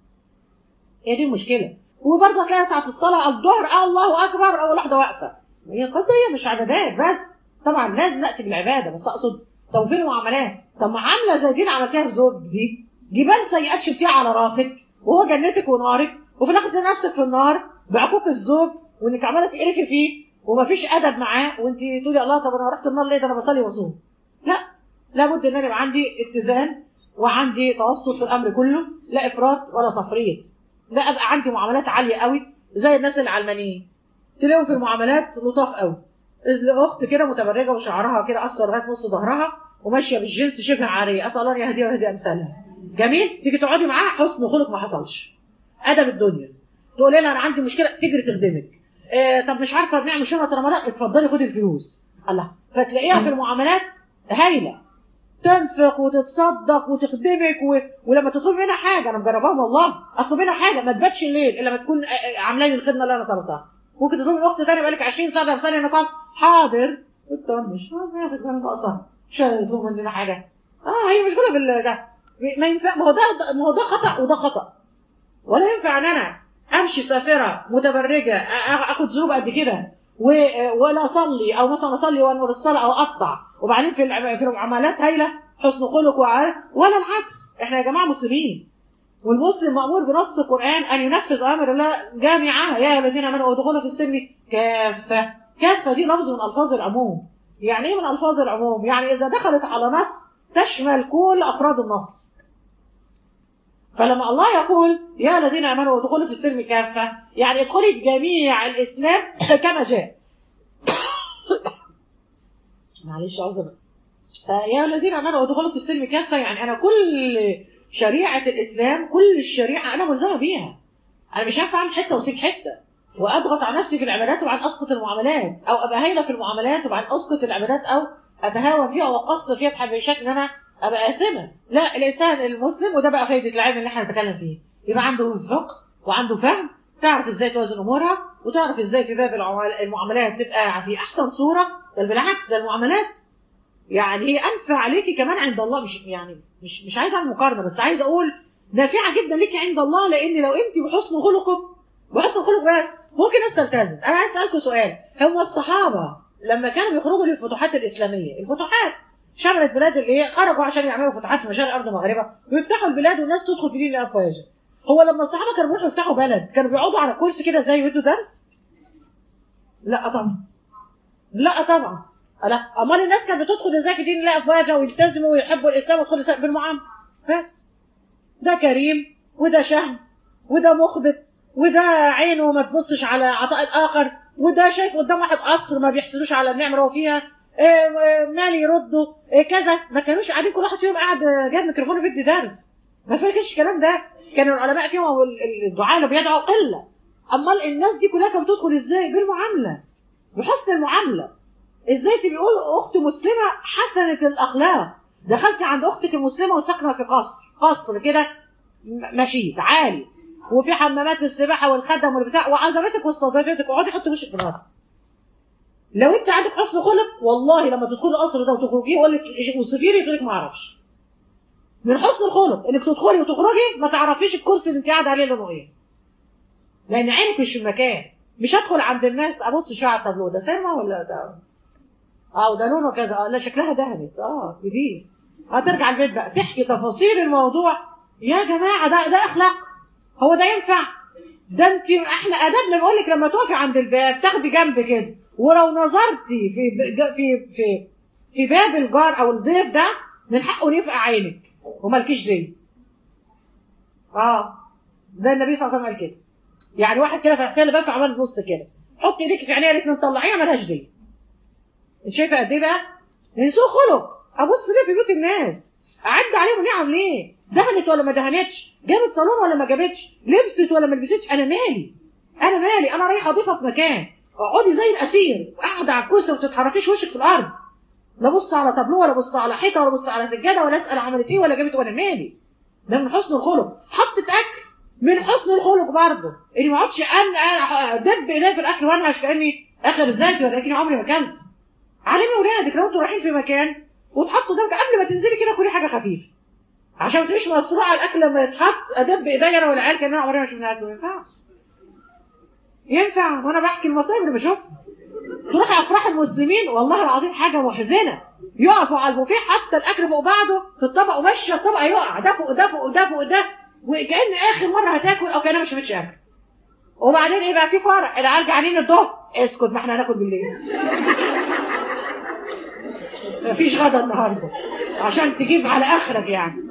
هي دي المشكله وبرضه تلاقي ساعه الصلاه الظهر الله اكبر اول واحده واقفه هي قضيه مش عبادات بس طبعا لازم ناتي بالعباده بس اقصد طب فين المعاملات؟ طب معامله زي دي اللي عملتيها في زوج دي جبال سيئات شبتيها على راسك وهو جنتك ونارك وفي الاخر تلاقي نفسك في النار بعقوق الزوج وانك عماله تقرفي فيه ومفيش ادب معاه وانت تقولي الله طب انا رحت النار ليه ده انا بصلي واصوم لا لابد ان انا يبقى عندي اتزان وعندي توسط في الامر كله لا افراط ولا تفريط لا ابقى عندي معاملات عاليه قوي زي الناس العلمانيين تلاقوا في المعاملات لطاف قوي الاخت كده متبرجه وشعرها كده اصفر لغايه نص ظهرها وماشيه بالجنس شبه عاريه اسال الله ان يهديها ويهدي امثالها جميل تيجي تقعدي معاها حسن خلق ما حصلش ادب الدنيا تقول لها انا عندي مشكله تجري تخدمك آه طب مش عارفه بنعمل شنطه رمضان اتفضلي خدي الفلوس الله فتلاقيها في المعاملات هايله تنفق وتتصدق وتخدمك و... ولما تطلب منها حاجه انا مجرباها والله اطلب منها حاجه ما تباتش الليل الا ما تكون آه، آه، عامله لي الخدمه اللي انا طلبتها ممكن تطلبي من اخت تانية بقالك 20 سنه في ثانيه نقام حاضر بتطنش ما ياخد بالك ناقصها مش هيطلب مننا حاجه اه هي مشكله بال ده ما ينفع ما هو ده ما هو ده خطا وده خطا ولا ينفع ان انا امشي سافره متبرجه أ- اخد ذنوب قد كده و- ولا اصلي او مثلا اصلي وانور الصلاه او اقطع وبعدين في العم- في المعاملات هايله حسن خلق وعلى ولا العكس احنا يا جماعه مسلمين والمسلم مأمور بنص القرآن أن ينفذ أمر الله جامعة يا أيها الذين آمنوا ادخلوا في السلم كافة كافة دي لفظ من ألفاظ العموم يعني إيه من ألفاظ العموم؟ يعني إذا دخلت على نص تشمل كل أفراد النص فلما الله يقول يا الذين آمنوا ادخلوا في السلم كافة يعني ادخلي في جميع الإسلام كما جاء معلش عذر فيا الذين امنوا ادخلوا في السلم كافه يعني انا كل شريعه الاسلام كل الشريعه انا ملزمه بيها انا مش هينفع اعمل حته واسيب حته واضغط على نفسي في العبادات وبعدين اسقط المعاملات او ابقى هايله في المعاملات وبعدين اسقط العبادات او اتهاون فيها واقصر فيها بحب بشكل ان انا ابقى قاسمه لا الانسان المسلم وده بقى فايده العلم اللي احنا بنتكلم فيه يبقى عنده فقه وعنده فهم تعرف ازاي توازن امورها وتعرف ازاي في باب العمال- المعاملات تبقى في احسن صوره بل بالعكس ده المعاملات يعني هي انفع عليكي كمان عند الله مش يعني مش مش عايزه اعمل مقارنه بس عايزه اقول نافعه جدا ليكي عند الله لان لو انت بحسن خلقك بحسن خلق بس ممكن ناس تلتزم انا عايز اسالكم سؤال هم الصحابه لما كانوا بيخرجوا للفتوحات الاسلاميه الفتوحات شملت بلاد اللي هي خرجوا عشان يعملوا فتوحات في مشارق الارض المغربه ويفتحوا البلاد والناس تدخل في دين الله افواجا هو لما الصحابه كانوا بيروحوا يفتحوا بلد كانوا بيقعدوا على كرسي كده زي ويدوا درس لا طبعا لا طبعا لا امال الناس كانت بتدخل ازاي في دين الله افواجا ويلتزموا ويحبوا الاسلام ويدخلوا الإسلام بالمعامله بس ده كريم وده شهم وده مخبت وده عينه ما تبصش على عطاء الاخر وده شايف قدام واحد قصر ما بيحسدوش على النعمه اللي هو فيها إيه، إيه، مال يردوا إيه، كذا ما كانوش قاعدين كل واحد فيهم قاعد آه، جايب ميكروفون وبيدي درس ما فيش الكلام ده كانوا العلماء فيهم او ال- الدعاء اللي بيدعوا قله امال الناس دي كلها كانت بتدخل ازاي بالمعامله بحسن المعامله ازاي تبقى اخت مسلمه حسنه الاخلاق دخلت عند اختك المسلمه وساكنه في قصر قصر كده م- مشيت عالي وفي حمامات السباحه والخدم والبتاع وعزمتك واستضافتك اقعدي حطي وشك في الارض لو انت عندك حسن خلق والله لما تدخلي القصر ده وتخرجيه يقول لك وصفي لي تقول لك ما اعرفش من حسن الخلق انك تدخلي وتخرجي ما تعرفيش الكرسي اللي انت قاعده عليه لونه ايه لان عينك مش في المكان مش هدخل عند الناس ابص شويه على التابلو ده سينما ولا ده اه ده لونه كذا اه لا شكلها دهنت اه جديد هترجع البيت بقى تحكي تفاصيل الموضوع يا جماعه ده ده اخلاق هو ده ينفع ده انت احنا ادبنا بيقول لك لما تقفي عند الباب تاخدي جنب كده ولو نظرتي في ب- في في في باب الجار او الضيف ده من حقه يفقع عينك ومالكيش دي اه ده النبي صلى الله عليه وسلم قال كده يعني واحد كده فتح الباب فعمال تبص كده حط ايديك في عينيها الاثنين طلعيها مالهاش دي انت شايفه قد ايه بقى؟ لان سوء خلق ابص ليه في بيوت الناس اعد عليهم نعم ليه؟ دهنت ولا ما دهنتش؟ جابت صالون ولا ما جابتش؟ لبست ولا ما لبستش؟ انا مالي؟ انا مالي؟ انا رايحه اضيفها في مكان اقعدي زي الاسير قاعده على الكرسي وما تتحركيش وشك في الارض لا بص على تابلو ولا بص على حيطه ولا بص على سجاده ولا اسال عملت ايه ولا جابت وانا مالي ده من حسن الخلق حطت اكل من حسن الخلق برضه اني ما اقعدش ان أنا ادب ايدي في الاكل وانهش كاني اخر ذاتي ولكني عمري ما اكلت علمي ولادك لو انتوا رايحين في مكان وتحطوا قدامك قبل ما تنزلي كده كلي حاجه خفيفه عشان ما تبقيش مسروعه على الاكل لما يتحط ادب ايديا انا والعيال كاننا عمرنا ما شفنا اكل ما ينفعش ينفع وانا بحكي المصايب اللي بشوفها تروحي افراح المسلمين والله العظيم حاجه محزنه يقفوا على البوفيه حتى الاكل فوق بعضه في الطبق وماشيه الطبق يقع ده فوق ده فوق ده فوق ده وكان اخر مره هتاكل او كانها ما شافتش اكل وبعدين ايه بقى في فرق العيال جعانين الظهر اسكت ما احنا هناكل بالليل مفيش غدا النهارده عشان تجيب على اخرك يعني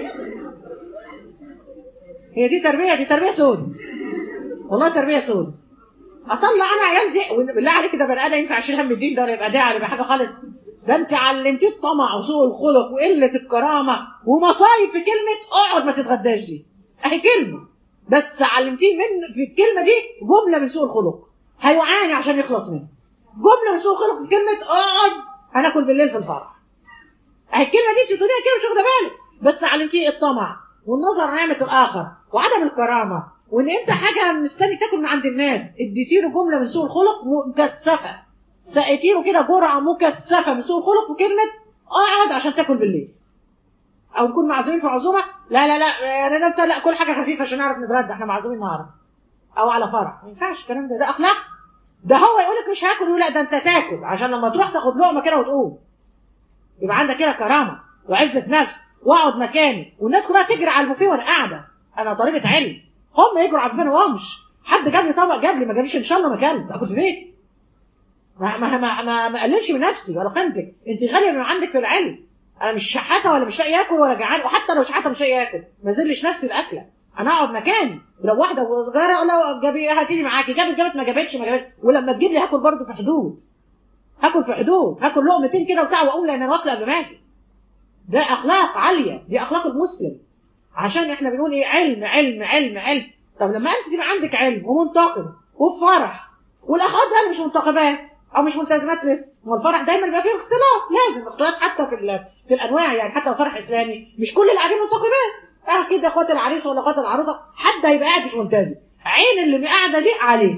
هي دي تربيه دي تربيه سودة والله تربيه سودة اطلع انا عيال دي بالله عليك ده بني ادم ينفع يشيل هم الدين ده ولا يبقى داعي ولا يبقى حاجه خالص ده انت علمتيه الطمع وسوء الخلق وقله الكرامه ومصايب في كلمه اقعد ما تتغداش دي اهي كلمه بس علمتيه من في الكلمه دي جمله من سوء الخلق هيعاني عشان يخلص منها جمله من سوء الخلق في كلمه اقعد هناكل بالليل في الفرح اهي الكلمه دي انت بتقوليها كده مش واخده بالك بس علمتيه الطمع والنظر عن نعمه الاخر وعدم الكرامه وان انت حاجه مستني تاكل من عند الناس اديتي له جمله من سوء الخلق مكثفه سقيتي له كده جرعه مكثفه من سوء الخلق في كلمه اقعد عشان تاكل بالليل او نكون معزومين في عزومه لا لا لا انا نفطر لا كل حاجه خفيفه عشان نعرف نتغدى احنا معزومين النهارده او على فرح ما ينفعش الكلام ده ده اخلاق ده هو يقول لك مش هاكل لا ده انت تاكل عشان لما تروح تاخد لقمه كده وتقوم يبقى عندك كده كرامه وعزه نفس واقعد مكاني والناس كلها تجري على البوفيه وانا قاعده انا طالبه علم هم يجروا على البوفيه وانا وامش حد جاب لي طبق جاب لي ما جابليش ان شاء الله ما اكلت اكل في بيتي ما ما ما ما, ما قللش من نفسي ولا قيمتك انت غاليه من عندك في العلم انا مش شحاته ولا مش لاقي اكل ولا جعان وحتى لو شحاته مش لاقي اكل ما زلش نفسي الاكله انا اقعد مكاني ولو واحده صغيره لو جابي هاتي لي معاكي جابت جابت ما جابتش ما جابتش ولما تجيب لي هاكل برضه في حدود هاكل في حدود هاكل لقمتين كده وبتاع واقوم لان انا واكله قبل ما اجي ده اخلاق عاليه دي اخلاق المسلم عشان احنا بنقول ايه علم علم علم علم طب لما انت تبقى عندك علم ومنتقم وفي فرح والاخوات بقى اللي مش منتقبات او مش ملتزمات لسه ما الفرح دايما بيبقى فيه اختلاط لازم اختلاط حتى في ال- في الانواع يعني حتى لو فرح اسلامي مش كل اللي قاعدين منتقبات اه كده اخوات العريس ولا اخوات العروسه حد هيبقى قاعد مش ملتزم عين اللي قاعده دي عليك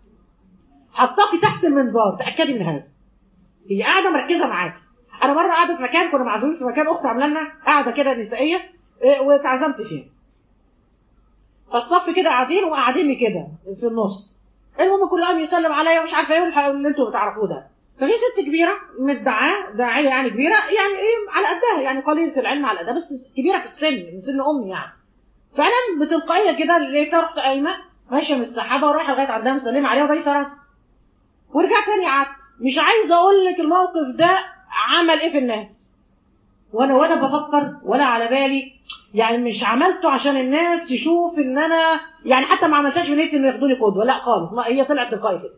حطاكي تحت المنظار تاكدي من هذا هي قاعده مركزه معاكي انا مره قاعده في مكان كنا معزومين في مكان اخت عامله لنا قاعده كده نسائيه إيه، واتعزمت فيها فالصف كده قاعدين وقاعدين لي كده في النص المهم كل قام يسلم عليا ومش عارفه ايه والح- اللي انتوا بتعرفوه ده ففي ست كبيره مدعاه داعيه يعني كبيره يعني ايه على قدها يعني قليله العلم على قدها بس كبيره في السن من سن امي يعني فانا بتلقائيه كده لقيتها رحت قايمه ماشيه من السحابه ورايحه لغايه عندها مسلمه عليها وبايسه راسها ورجعت تاني قعدت مش عايزه اقول لك الموقف ده عمل ايه في الناس وانا وانا بفكر ولا على بالي يعني مش عملته عشان الناس تشوف ان انا يعني حتى ما عملتهاش بنيه انه ياخدوني قدوه لا خالص ما هي طلعت تلقائي كده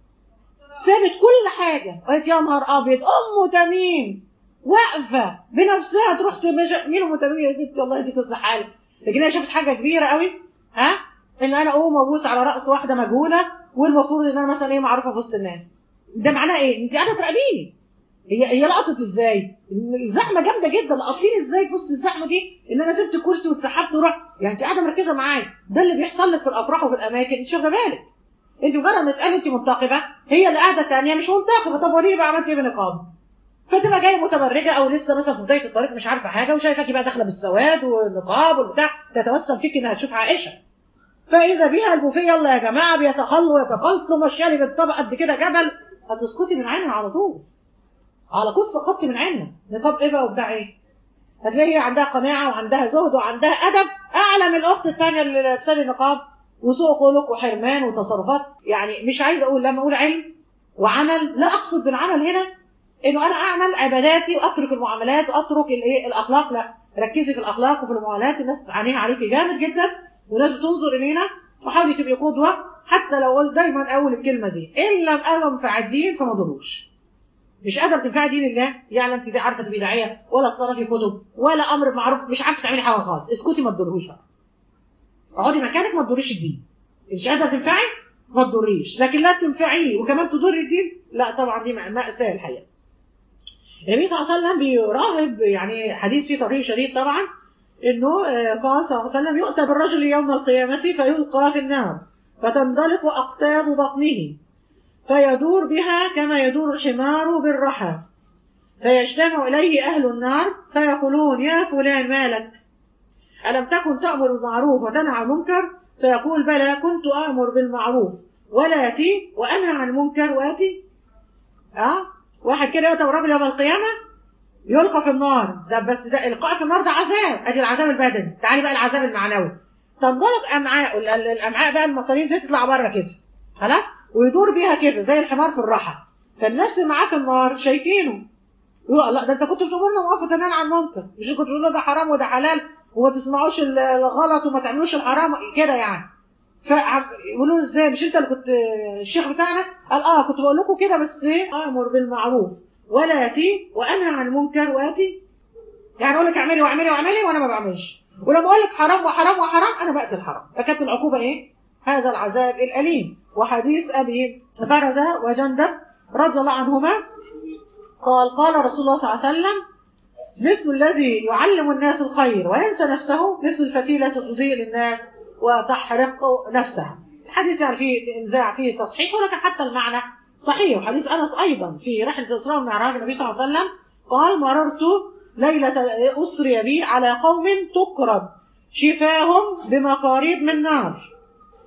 سابت كل حاجه قالت يا نهار ابيض ام تميم واقفه بنفسها تروح تمشي مين ام تميم يا ستي الله يديك يصلح حالك لكن هي شافت حاجه كبيره قوي ها ان انا اقوم ابوس على راس واحده مجهوله والمفروض ان انا مثلا ايه معروفه في وسط الناس ده معناه ايه انت قاعده تراقبيني هي هي لقطت ازاي؟ إن الزحمه جامده جدا لقطتيني ازاي في وسط الزحمه دي ان انا سبت الكرسي واتسحبت ورحت يعني انت قاعده مركزه معايا ده اللي بيحصل لك في الافراح وفي الاماكن انت مش واخده بالك انت مجرد ما تقال انت منتقبه هي اللي قاعده الثانيه مش منتقبه طب وريني بقى عملت ايه بنقاب فتبقى جايه متبرجه او لسه مثلا في بدايه الطريق مش عارفه حاجه وشايفاكي بقى داخله بالسواد والنقاب والبتاع تتوسم فيك انها تشوف عائشه فاذا بيها البوفيه يلا يا جماعه بيتخلوا يتقلطوا ماشيه بالطبق قد كده جبل هتسقطي من عينها على طول على طول سقطتي من عينها نقاب ايه بقى وبتاع ايه هتلاقي هي عندها قناعه وعندها زهد وعندها ادب اعلى من الاخت الثانيه اللي لابسه لي نقاب وسوء خلق وحرمان وتصرفات يعني مش عايزه اقول لما اقول علم وعمل لا اقصد بالعمل هنا انه انا اعمل عباداتي واترك المعاملات واترك الايه الاخلاق لا ركزي في الاخلاق وفي المعاملات الناس عينيها عليكي جامد جدا وناس بتنظر الينا وحاولي تبقي قدوه حتى لو قلت دايما اول الكلمه دي ان لم انفع الدين فما ضروش مش قادره تنفعي دين الله يعني انت دي عارفه تبقي داعيه ولا تصرفي كتب ولا امر معروف مش عارفه تعملي حاجه خالص اسكتي ما تضرهوش بقى اقعدي مكانك ما تضريش الدين مش قادره تنفعي ما تضريش لكن لا تنفعيه وكمان تضري الدين لا طبعا دي مأساة الحقيقه النبي صلى الله عليه وسلم بيراهب يعني حديث فيه ترهيب شديد طبعا انه آه، قال صلى الله عليه وسلم يؤتى بالرجل يوم القيامه فيلقى في النار فتندلق اقطاب بطنه فيدور بها كما يدور الحمار بالرحى فيجتمع إليه أهل النار فيقولون يا فلان ما لك ألم تكن تأمر بالمعروف وتنهى عن المنكر فيقول بلى كنت آمر بالمعروف ولا أتي وأنهى عن المنكر وأتي أه واحد كده يؤتى بالرجل يوم القيامة يلقى في النار ده بس ده القاء في النار ده عذاب ادي العذاب البدني تعالي بقى العذاب المعنوي تنطلق امعاء ال- ال- الامعاء بقى المصارين دي تطلع بره كده خلاص ويدور بيها كده زي الحمار في الرحى فالناس اللي معاه في النار شايفينه يقول لا ده انت كنت بتامرنا موقف تنهى عن المنكر مش كنت بتقول له ده حرام وده حلال وما تسمعوش ال- الغلط وما تعملوش الحرام كده يعني فيقولوا له ازاي مش انت اللي كنت الشيخ بتاعنا قال اه كنت بقول لكم كده بس ايه امر بالمعروف ولا ياتي وانهى عن المنكر واتي يعني اقول لك اعملي واعملي واعملي وانا ما بعملش ولما اقول لك حرام وحرام وحرام انا بقتل الحرام فكانت العقوبه ايه هذا العذاب الاليم وحديث ابي برزه وجندب رضي الله عنهما قال قال رسول الله صلى الله عليه وسلم مثل الذي يعلم الناس الخير وينسى نفسه مثل الفتيلة تضيء للناس وتحرق نفسها الحديث يعني فيه انزاع فيه تصحيح ولكن حتى المعنى صحيح وحديث انس ايضا في رحله الاسراء والمعراج النبي صلى الله عليه وسلم قال مررت ليله اسري بي على قوم تقرب شفاهم بمقاريض من نار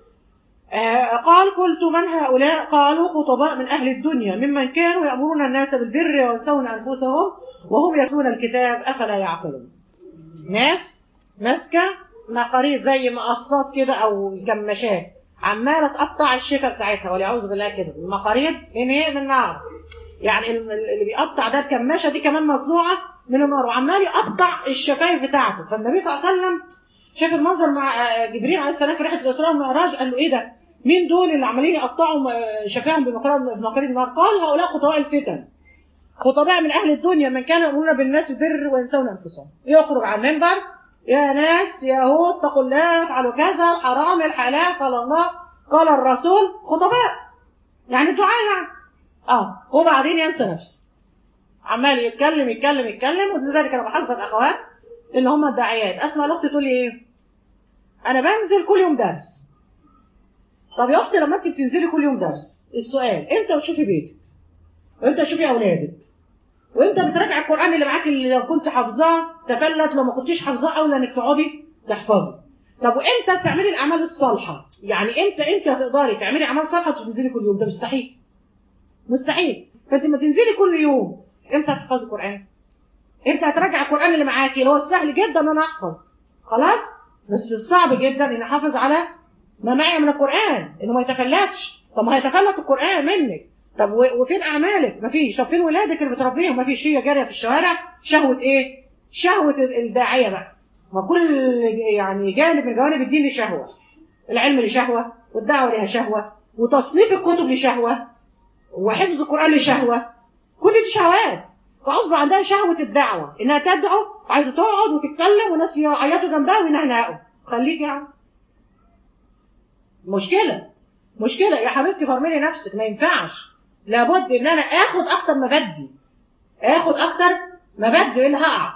آه، قال قلت من هؤلاء قالوا خطباء من أهل الدنيا ممن كانوا يأمرون الناس بالبر وينسون أنفسهم وهم يتلون الكتاب أفلا يعقلون ناس ماسكة مقاريض زي مقصات كده أو الكماشات عمالة تقطع الشفة بتاعتها والعياذ بالله كده المقاريض من ايه من النار يعني ال- ال- اللي بيقطع ده الكماشة دي كمان مصنوعة من النار وعمال يقطع الشفايف بتاعته فالنبي صلى الله عليه وسلم شاف المنظر مع آه، جبريل عليه السلام في رحلة الإسراء والمعراج قال له ايه ده مين دول اللي عمالين يقطعوا آه، شفاهم بمقاريض بمقاريض النار قال هؤلاء خطباء الفتن خطباء من اهل الدنيا من كانوا يامرون بالناس بالبر وينسون انفسهم يخرج على المنبر يا ناس يا هود اتقوا الله افعلوا كذا الحرام الحلال قال الله قال الرسول خطباء يعني دعاء يعني اه وبعدين ينسى نفسه عمال يتكلم يتكلم يتكلم ولذلك انا بحذر اخوات اللي هم الداعيات اسمع الاخت تقول لي ايه انا بنزل كل يوم درس طب يا اختي لما انت بتنزلي كل يوم درس السؤال امتى بتشوفي بيتك وامتى تشوفي اولادك وامتى بتراجعي القران اللي معاك اللي لو كنت حافظاه تفلت لو ما كنتيش حافظاه اولى انك تقعدي تحفظي طب وامتى بتعملي الاعمال الصالحه يعني امتى انت هتقدري تعملي اعمال صالحه وتنزلي كل يوم ده مستحيل مستحيل فانت ما تنزلي كل يوم امتى هتحفظي القران امتى هتراجعي القران اللي معاكي اللي هو السهل جدا ان انا احفظ خلاص بس الصعب جدا ان احافظ على ما معي من القران انه ما يتفلتش طب ما هيتفلت القران منك طب و- وفين اعمالك مفيش طب فين ولادك اللي بتربيهم مفيش هي جاريه في الشوارع شهوه ايه شهوه الداعيه بقى ما كل يعني جانب من جوانب الدين له شهوه العلم له شهوه والدعوه لها شهوه وتصنيف الكتب له شهوه وحفظ القران له شهوه كل دي شهوات فاصبح عندها شهوه الدعوه انها تدعو وعايزه تقعد وتتكلم وناس يعيطوا جنبها وينهنقوا خليك يا عم مشكله مشكله يا حبيبتي فرملي نفسك ما ينفعش لابد ان انا اخد اكتر ما بدي اخد اكتر ما بدي اللي هقع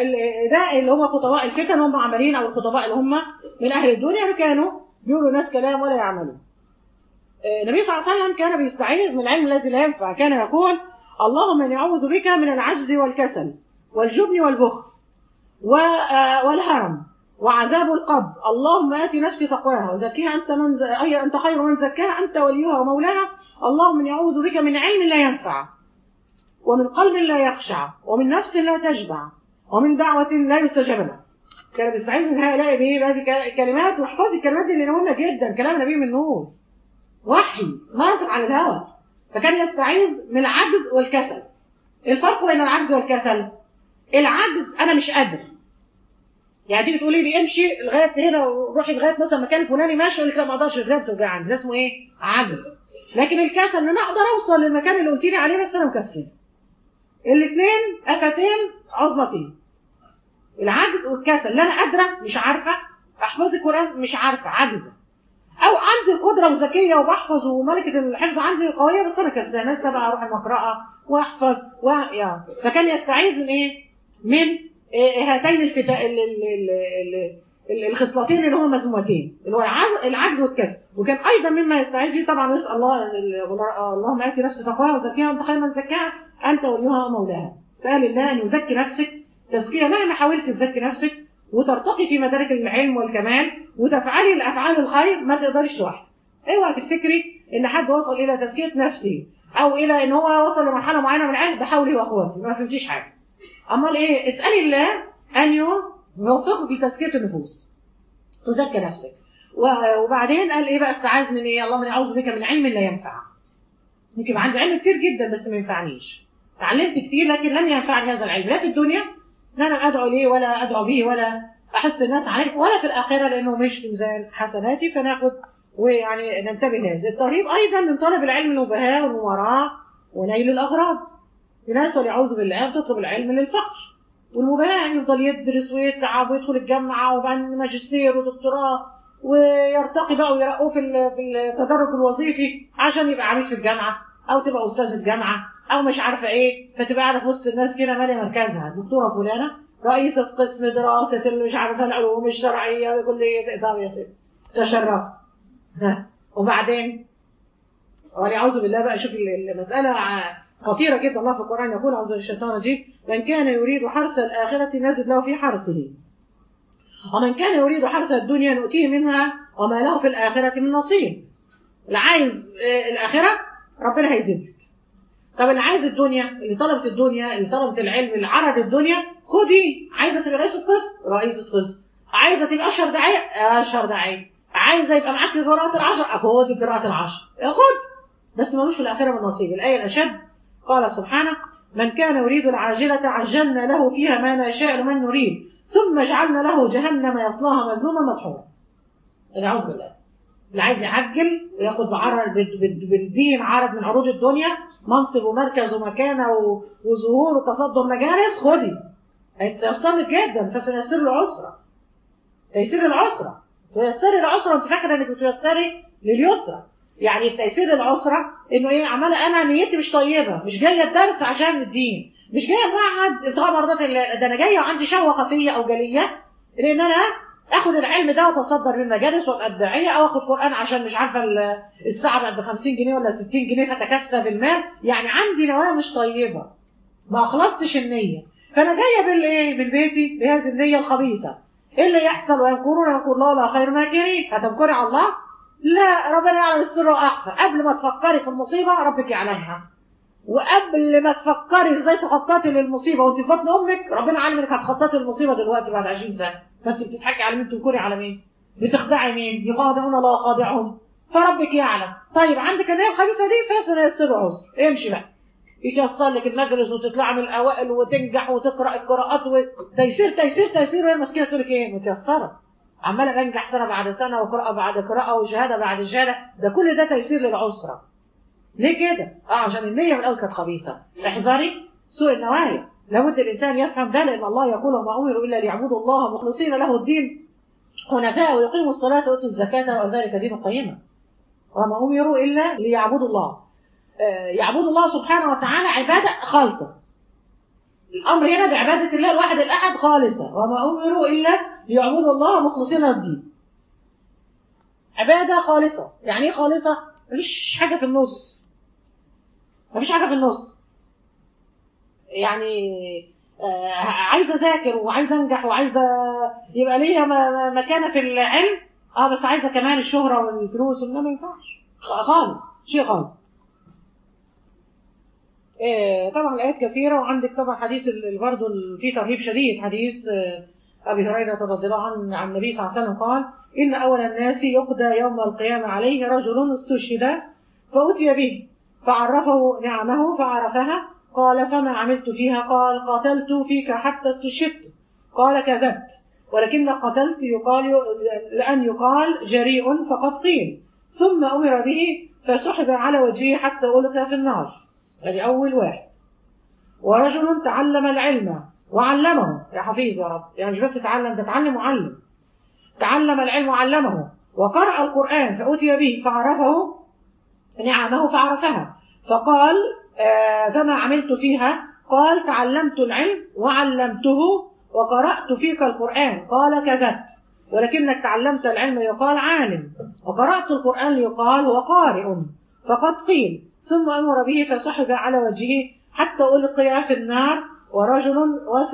فده اللي هم خطباء الفتن هم عمالين او الخطباء اللي هم من اهل الدنيا اللي كانوا بيقولوا ناس كلام ولا يعملون آه، النبي صلى الله عليه وسلم كان بيستعيذ من العلم الذي لا ينفع كان يقول اللهم اني اعوذ بك من العجز والكسل والجبن والبخل و- آه، والهرم وعذاب القبر اللهم آت نفسي تقواها وزكيها أنت من ز... أي أنت خير من زكاها أنت وليها ومولاها اللهم إني أعوذ بك من علم لا ينفع ومن قلب لا يخشع ومن نفس لا تشبع ومن دعوة لا يستجاب لها كان بيستعيذ من هؤلاء بإيه بهذه الكلمات واحفظي الكلمات دي اللي مهمة جدا كلام النبي من نور وحي ناطق عن الهوى فكان يستعيذ من العجز والكسل الفرق بين العجز والكسل العجز أنا مش قادر يعني تيجي تقولي لي امشي لغايه هنا وروحي لغايه مثلا مكان فلاني ماشي يقول لك لا ما اقدرش رجلي بتوجعني ده اسمه ايه؟ عجز لكن الكسل ان انا اقدر اوصل للمكان اللي قلت لي عليه بس انا مكسل الاثنين افتين عظمتين العجز والكسل لا انا قادره مش عارفه احفظ القران مش عارفه عاجزه او عندي القدره وذكيه وبحفظ وملكه الحفظ عندي قويه بس انا كسلانه لسه بقى اروح المقرأه واحفظ و... يعني فكان يستعيذ من ايه؟ من إيه هاتين الفتا... ال... ال... ال... ال... ال- الخصلتين اللي هما مذمومتين اللي هو العجز, العجز والكسل وكان ايضا مما يستعيذ به طبعا يسال الله ال- اللهم اتي نفسي تقواها وزكيها انت خير من زكاها انت وليها ومولاها سال الله ان يزكي نفسك تزكيه مهما حاولت تزكي نفسك وترتقي في مدارك العلم والكمال وتفعلي الافعال الخير ما تقدريش لوحدك اوعى تفتكري ان حد وصل الى تزكيه نفسه او الى ان هو وصل لمرحله معينه من العلم بحوله وقوته ما فهمتيش حاجه امال ايه اسالي الله ان يوفقك لتزكيه النفوس تزكي نفسك و- وبعدين قال ايه بقى استعاذ من ايه اللهم اني اعوذ بك من علم لا ينفع ممكن يبقى عندي علم كتير جدا بس ما ينفعنيش اتعلمت كتير لكن لم ينفعني هذا العلم لا في الدنيا ان انا ادعو ليه ولا ادعو به ولا احس الناس عليه ولا في الاخره لانه مش في ميزان حسناتي فناخد ويعني ننتبه لهذا الترهيب ايضا من طلب العلم الوبهاء والمراء ونيل الاغراض في ناس والعياذ بالله بتطلب العلم للفخر والمباهي يفضل يدرس ويتعب ويدخل الجامعه وبعدين ماجستير ودكتوراه ويرتقي بقى ويرقوه في ال- في التدرج الوظيفي عشان يبقى عميد في الجامعه او تبقى استاذه جامعه او مش عارفه ايه فتبقى قاعده في وسط الناس كده ماليه مركزها دكتوره فلانه رئيسه قسم دراسه اللي مش عارفه العلوم الشرعيه كليه طب يا ست تشرف ها وبعدين والعياذ بالله بقى شوف المساله ع- خطيره جدا الله في القران يقول اعوذ بالله من الشيطان الرجيم من كان يريد حرث الاخره نزد له في حرثه ومن كان يريد حرث الدنيا نؤتيه منها وما له في الاخره من نصيب اللي عايز آه، الاخره ربنا هيزيدك طب اللي عايز الدنيا اللي طلبت الدنيا اللي طلبت العلم اللي عرض الدنيا خدي عايزه تبقى رئيسه قسم رئيسه قسم عايزه تبقى اشهر داعيه اشهر داعيه عايزه يبقى معاك قراءه العشر خدي قراءه العشر خدي بس ملوش في الاخره من نصيب الايه الاشد قال سبحانه من كان يريد العاجله عجلنا له فيها ما نشاء لمن نريد ثم جعلنا له جهنم يصلاها مذموما مدحورا العوذ بالله اللي عايز يعجل وياخد بعرض بالدين عرض من عروض الدنيا منصب ومركز ومكانه و- وظهور وتصدر مجالس خدي هيتيسر لك جدا فسنيسر العسرة تيسير العسرة تيسري العسرة وانت فاكره انك بتيسري لليسرى يعني التيسير العسرة انه ايه عماله انا نيتي مش طيبه مش جايه الدرس عشان الدين مش جايه المعهد ابتغاء مرضات الله ده انا جايه وعندي شهوه خفيه او جليه لان انا اخد العلم ده واتصدر للمجالس وابقى الداعيه او اخد قران عشان مش عارفه ال- الساعه بقت ب 50 جنيه ولا 60 جنيه فتكسب المال يعني عندي نوايا مش طيبه ما اخلصتش النيه فانا جايه بالايه من بيتي بهذه النيه الخبيثه ايه اللي يحصل ويمكرون يمكر الله لا خير ماكرين هتمكري على الله لا ربنا يعلم السر واخفى قبل ما تفكري في المصيبه ربك يعلمها وقبل ما تفكري ازاي تخططي للمصيبه وانت في بطن امك ربنا عالم انك هتخططي المصيبه دلوقتي بعد 20 سنه فانت بتضحكي على مين تنكري على مين بتخدعي مين يخادعون الله خادعهم فربك يعلم طيب عندك النيه الخبيثه دي فسنيسر عسر امشي بقى يتيسر لك المجلس وتطلع من الاوائل وتنجح وتقرا القراءات وتيسير تيسير تيسير وهي المسكينه تقول لك ايه متيسره عماله بنجح سنه بعد سنه وقراءه بعد قراءه وشهاده بعد شهاده ده كل ده تيسير للعسره ليه كده؟ اه عشان النيه من الاول كانت خبيثه احذري سوء النوايا لابد الانسان يفهم ده لان الله يقول وما امروا الا ليعبدوا الله مخلصين له الدين حنفاء ويقيموا الصلاه ويؤتوا الزكاه وذلك دين القيمه وما امروا الا ليعبدوا الله آه، يعبدوا الله سبحانه وتعالى عباده خالصه الامر هنا بعباده الله الواحد الاحد خالصه وما امروا الا ليعبدوا الله مخلصين له الدين عباده خالصه يعني ايه خالصه مفيش حاجه في النص مفيش حاجه في النص يعني آه، عايزه اذاكر وعايزه انجح وعايزه يبقى ليا م- م- مكانه في العلم اه بس عايزه كمان الشهره والفلوس لا ما ينفعش خالص شيء خالص آه، طبعا الايات كثيره وعندك طبعا حديث ال- برضه ال- في ترهيب شديد حديث آه، ابي هريره رضي الله عنه عن النبي صلى الله عليه وسلم قال ان اول الناس يقضى يوم القيامه عليه رجل استشهد فاتي به فعرفه نعمه فعرفها قال فما عملت فيها قال قاتلت فيك حتى استشهدت قال كذبت ولكن قتلت يقال لأن يقال جريء فقد قيل ثم أمر به فسحب على وجهه حتى ألقى في النار هذه أول واحد ورجل تعلم العلم وعلمه يا حفيظ يا رب يعني مش بس تعلم ده تعلم وعلم تعلم العلم وعلمه وقرأ القرآن فأتي به فعرفه نعمه فعرفها فقال آه، فما عملت فيها قال تعلمت العلم وعلمته وقرأت فيك القرآن قال كذبت ولكنك تعلمت العلم يقال عالم وقرأت القرآن يقال هو قارئ فقد قيل ثم أمر به فسحب على وجهه حتى ألقي في النار ورجل وس...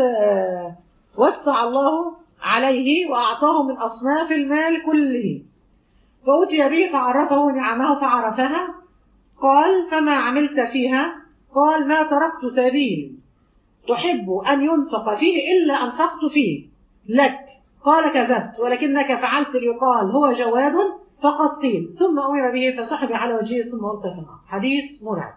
وسع الله عليه وأعطاه من أصناف المال كله فأتي به فعرفه نعمه فعرفها قال فما عملت فيها قال ما تركت سبيل تحب أن ينفق فيه إلا أنفقت فيه لك قال كذبت ولكنك فعلت ليقال هو جواد فقد قيل ثم أمر به فسحب على وجهه ثم ألقي في النار حديث مرعب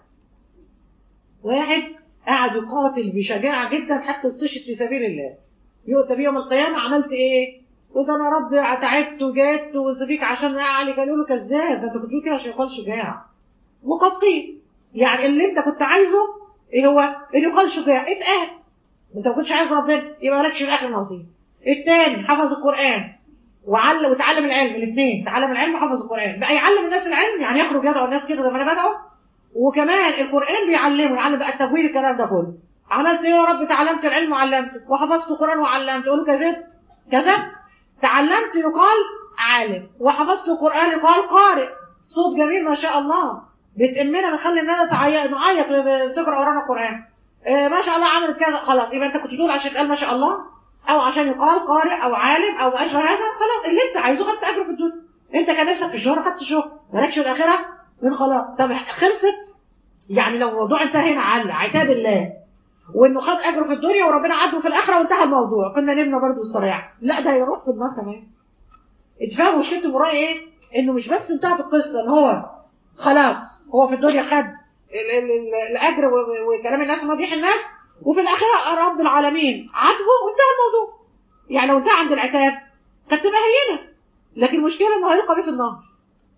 واحد قاعد يقاتل بشجاعة جدا حتى استشهد في سبيل الله يؤتى بيوم القيامة عملت ايه؟ قلت انا رب تعبت وجدت وسفيك عشان اعلي كان يقولوا كذاب ده انت كنت بتقول كده عشان يقال شجاع وقد قيل يعني اللي انت كنت عايزه ايه هو؟ ان يقال شجاع اتقال انت ما كنتش عايز ربنا يبقى مالكش في الاخر نصيب التاني حفظ القران وعلم وتعلم العلم الاثنين تعلم العلم وحفظ القران بقى يعلم الناس العلم يعني يخرج يدعو الناس كده زي ما انا بدعو وكمان القران بيعلمه يعلم بقى التجويد الكلام ده كله عملت ايه يا رب تعلمت العلم وعلمته وحفظت القران وعلمته يقولوا كذبت كذبت تعلمت يقال عالم وحفظت القران يقال قارئ صوت جميل ما شاء الله بتأمنا بنخلي الناس تعيط نعيط وتقرا ورانا القران آه ما شاء الله عملت كذا خلاص يبقى انت كنت تقول عشان تقال ما شاء الله او عشان يقال قارئ او عالم او ما اشبه هذا خلاص اللي انت عايزه خدت اجره في الدنيا انت كان نفسك في الشهره خدت شهره مالكش في الاخره من خلاص طب خلصت يعني لو الموضوع انتهى هنا على عتاب الله وانه خد اجره في الدنيا وربنا عاتبه في الاخره وانتهى الموضوع كنا نمنا برضه واستريحنا لا ده هيروح في النار كمان انت فاهم مشكله المرايه ايه؟ انه مش بس انتهت القصه ان هو خلاص هو في الدنيا خد ال- ال- ال- الاجر و- و- وكلام الناس ومديح الناس وفي الاخره رب العالمين عاتبه وانتهى الموضوع يعني لو انتهى عند العتاب كانت تبقى هينه لكن المشكله انه هيلقى بيه في النار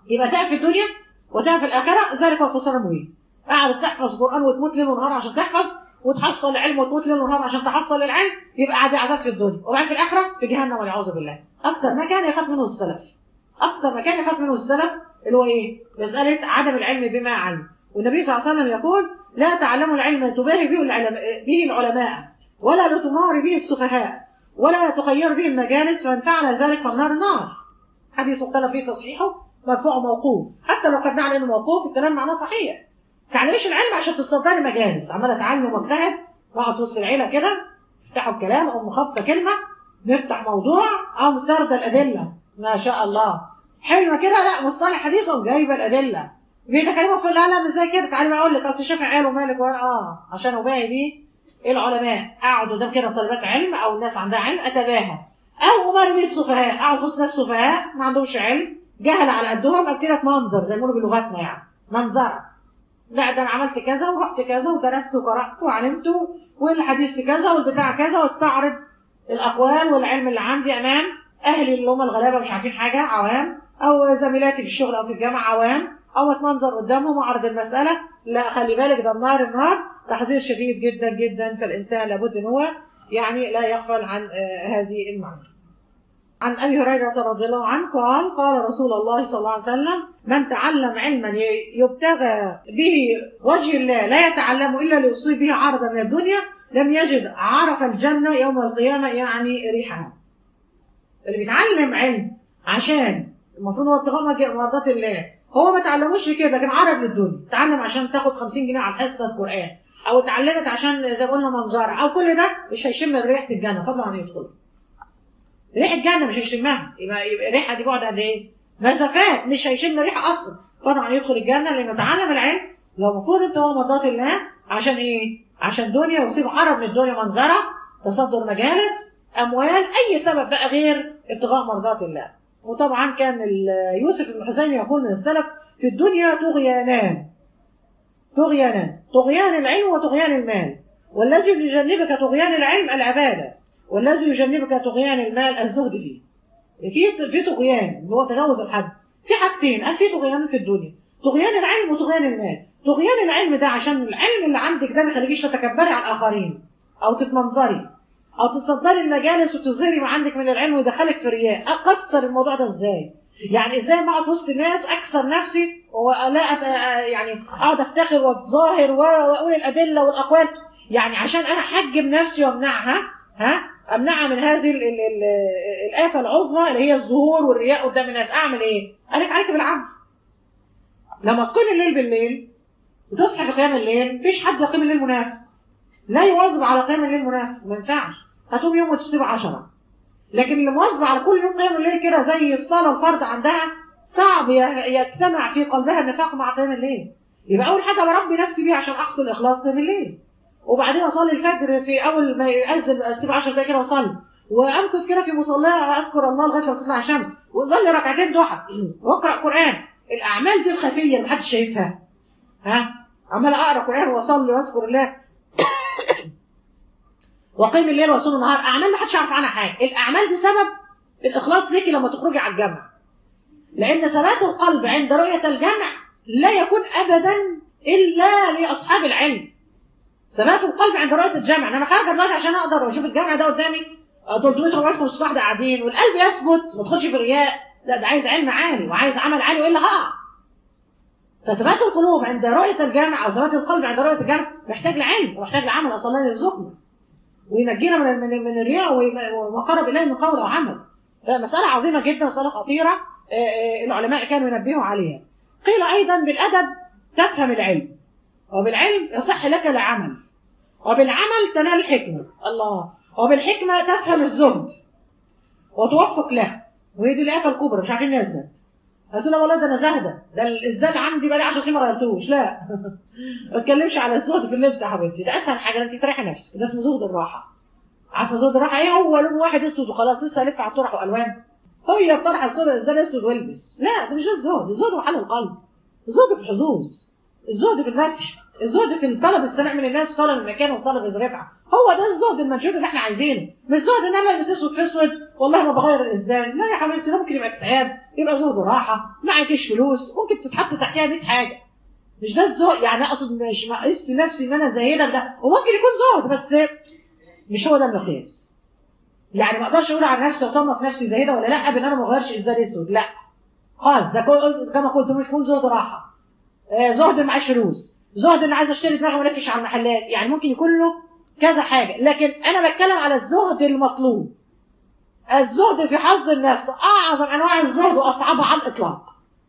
يبقى تعب في الدنيا وتعب في الاخره ذلك هو الخسران المبين قاعد تحفظ قران وتموت ليل ونهار عشان تحفظ وتحصل العلم وتموت ليل ونهار عشان تحصل العلم يبقى قاعد عذاب في الدنيا وبعدين في الاخره في جهنم والعياذ بالله اكتر ما كان يخاف منه السلف اكتر ما كان يخاف منه السلف اللي هو ايه مساله عدم العلم بما علم والنبي صلى الله عليه وسلم يقول لا تعلموا العلم لتباهي به العلماء, به العلماء ولا لتماري به السفهاء ولا تخير به المجالس فان فعل ذلك فالنار نار حديث مختلف فيه تصحيحه مرفوع موقوف حتى لو خدناه على انه موقوف الكلام معناه صحيح تعلميش العلم عشان تتصدري مجالس عماله اتعلم واجتهد واقعد في وسط العيله كده افتحوا الكلام او مخبطه كلمه نفتح موضوع او سرد الادله ما شاء الله حلمه كده لا مصطلح حديث او جايبه الادله بيتكلموا في لا لا مش زي كده تعالي بقى اقول لك اصل الشافعي قال ومالك وانا اه عشان اباهي بيه العلماء اقعد قدام كده طالبات علم او الناس عندها علم اتباهى او امر بيه السفهاء اقعد في وسط ناس سفهاء ما عندهمش علم جهل على قدهم ابتدي لك منظر زي ما بيقولوا بلغتنا يعني منظر لا ده انا عملت كذا ورحت كذا ودرست وقرات وعلمت والحديث كذا والبتاع كذا واستعرض الاقوال والعلم اللي عندي امام اهلي اللي هم الغلابه مش عارفين حاجه عوام او زميلاتي في الشغل او في الجامعه عوام او اتمنظر قدامهم واعرض المساله لا خلي بالك ده النار النار تحذير شديد جدا جدا فالانسان لابد ان هو يعني لا يغفل عن آه هذه المعلومه عن ابي هريره رضي الله عنه قال قال رسول الله صلى الله عليه وسلم من تعلم علما يبتغى به وجه الله لا يتعلم الا ليصيب به عرضا من الدنيا لم يجد عرف الجنه يوم القيامه يعني ريحها اللي بيتعلم علم عشان المفروض هو ابتغاء مرضات الله هو ما تعلموش كده لكن عرض للدنيا تعلم عشان تاخد 50 جنيه على حصه قران او اتعلمت عشان زي ما قلنا منظره او كل ده مش هيشم ريحه الجنه فضلا عن يدخل ريحه الجنه مش هيشمها يبقى يبقى الريحه دي بعد قد ايه؟ مسافات مش هيشم ريحه اصلا فضلا عن يدخل الجنه لانه تعلم العلم لو المفروض انت هو مرضات الله عشان ايه؟ عشان دنيا ويصيب عرض من الدنيا منظره تصدر مجالس اموال اي سبب بقى غير ابتغاء مرضات الله وطبعا كان يوسف بن حسين يقول من السلف في الدنيا طغيانان طغيانان طغيان العلم وطغيان المال والذي يجنبك طغيان العلم العبادة والذي يجنبك طغيان المال الزهد فيه في في طغيان اللي هو تجاوز الحد في حاجتين قال في طغيان في الدنيا طغيان العلم وطغيان المال طغيان العلم ده عشان العلم اللي عندك ده ما يخليكيش تتكبري على الاخرين او تتمنظري او تتصدري المجالس وتظهري ما عندك من العلم ويدخلك في الرياء اكسر الموضوع ده ازاي يعني ازاي ما اقعد في وسط الناس اكسر نفسي ولا يعني اقعد افتخر واتظاهر واقول الادله والاقوال يعني عشان انا احجم نفسي وامنعها ها امنعها من هذه ال ال ال الافه العظمى اللي هي الظهور والرياء قدام الناس اعمل ايه؟ قالك عليك بالعمل لما تقوم الليل بالليل وتصحي في قيام الليل مفيش حد يقيم الليل منافق لا يواظب على قيام الليل منافق ما ينفعش هتقوم يوم وتسيب عشرة لكن اللي مواظبة على كل يوم قيام الليل كده زي الصلاة الفرض عندها صعب يجتمع في قلبها النفاق مع قيام الليل يبقى أول حاجة بربي نفسي بيها عشان أحصل إخلاص قيام الليل وبعدين أصلي الفجر في أول ما يأذن أسيب 10 دقايق كده وأصلي وأمكث كده في مصلاها أذكر الله لغاية ما تطلع الشمس وأصلي ركعتين ضحى وأقرأ قرآن الأعمال دي الخفية اللي محدش شايفها ها عمال أقرأ قرآن وأصلي وأذكر الله وقيم الليل وصوم النهار اعمال ما حدش يعرف عنها حاجه الاعمال دي سبب الاخلاص ليكي لما تخرجي على الجمع لان ثبات القلب عند رؤيه الجمع لا يكون ابدا الا لاصحاب العلم ثبات القلب عند رؤيه الجمع انا خارجه دلوقتي عشان اقدر اشوف الجمع ده قدامي 300 400 500 واحده قاعدين والقلب يثبت ما تدخلش في الرياء لا ده عايز علم عالي وعايز عمل عالي والا هقع فثبات القلوب عند رؤيه الجمع او ثبات القلب عند رؤيه الجمع محتاج لعلم ومحتاج لعمل اصلا يرزقنا وينجينا من من من الرياء وما قرب اليه من قول او عمل فمساله عظيمه جدا مساله خطيره العلماء كانوا ينبهوا عليها قيل ايضا بالادب تفهم العلم وبالعلم يصح لك العمل وبالعمل تنال الحكمه الله وبالحكمه تفهم الزهد وتوفق له وهي دي الافه الكبرى مش عارفين نزهد قلت له والله ده انا زاهده ده الاسدال عندي بقالي 10 سنين ما غيرتوش لا ما اتكلمش على الزهد في اللبس يا حبيبتي ده اسهل حاجه انت تريحي نفسك ده اسمه زهد الراحه عارفه زهد الراحه ايه هو لون واحد اسود وخلاص لسه الف على الطرح والوان هي الطرحه السوداء الزال اسود والبس لا ده مش ده الزهد الزهد محل القلب الزهد في الحظوظ الزهد في المدح الزهد في طلب الثناء من الناس وطلب المكان وطلب الرفعه هو ده الزهد المنشود اللي احنا عايزينه مش زهد ان انا البس اسود في اسود والله ما بغير الاسدان لا يا حبيبتي ده ممكن يبقى اكتئاب يبقى زهد راحه معكيش فلوس ممكن تتحط تحتها 100 حاجه مش ده الزهد يعني اقصد مش مقيس نفسي ان انا زاهده بده وممكن يكون زهد بس مش هو ده المقياس يعني ما اقدرش اقول عن نفسي اصنف نفسي زاهده ولا لا بان انا ما اغيرش اسدان اسود لا خالص ده كل كما قلت ممكن يكون زهد راحه آه زهد معيش فلوس زهد ان عايز اشتري دماغي ونفش على المحلات يعني ممكن يكون له كذا حاجه لكن انا بتكلم على الزهد المطلوب الزهد في حظ النفس اعظم انواع الزهد واصعبها على الاطلاق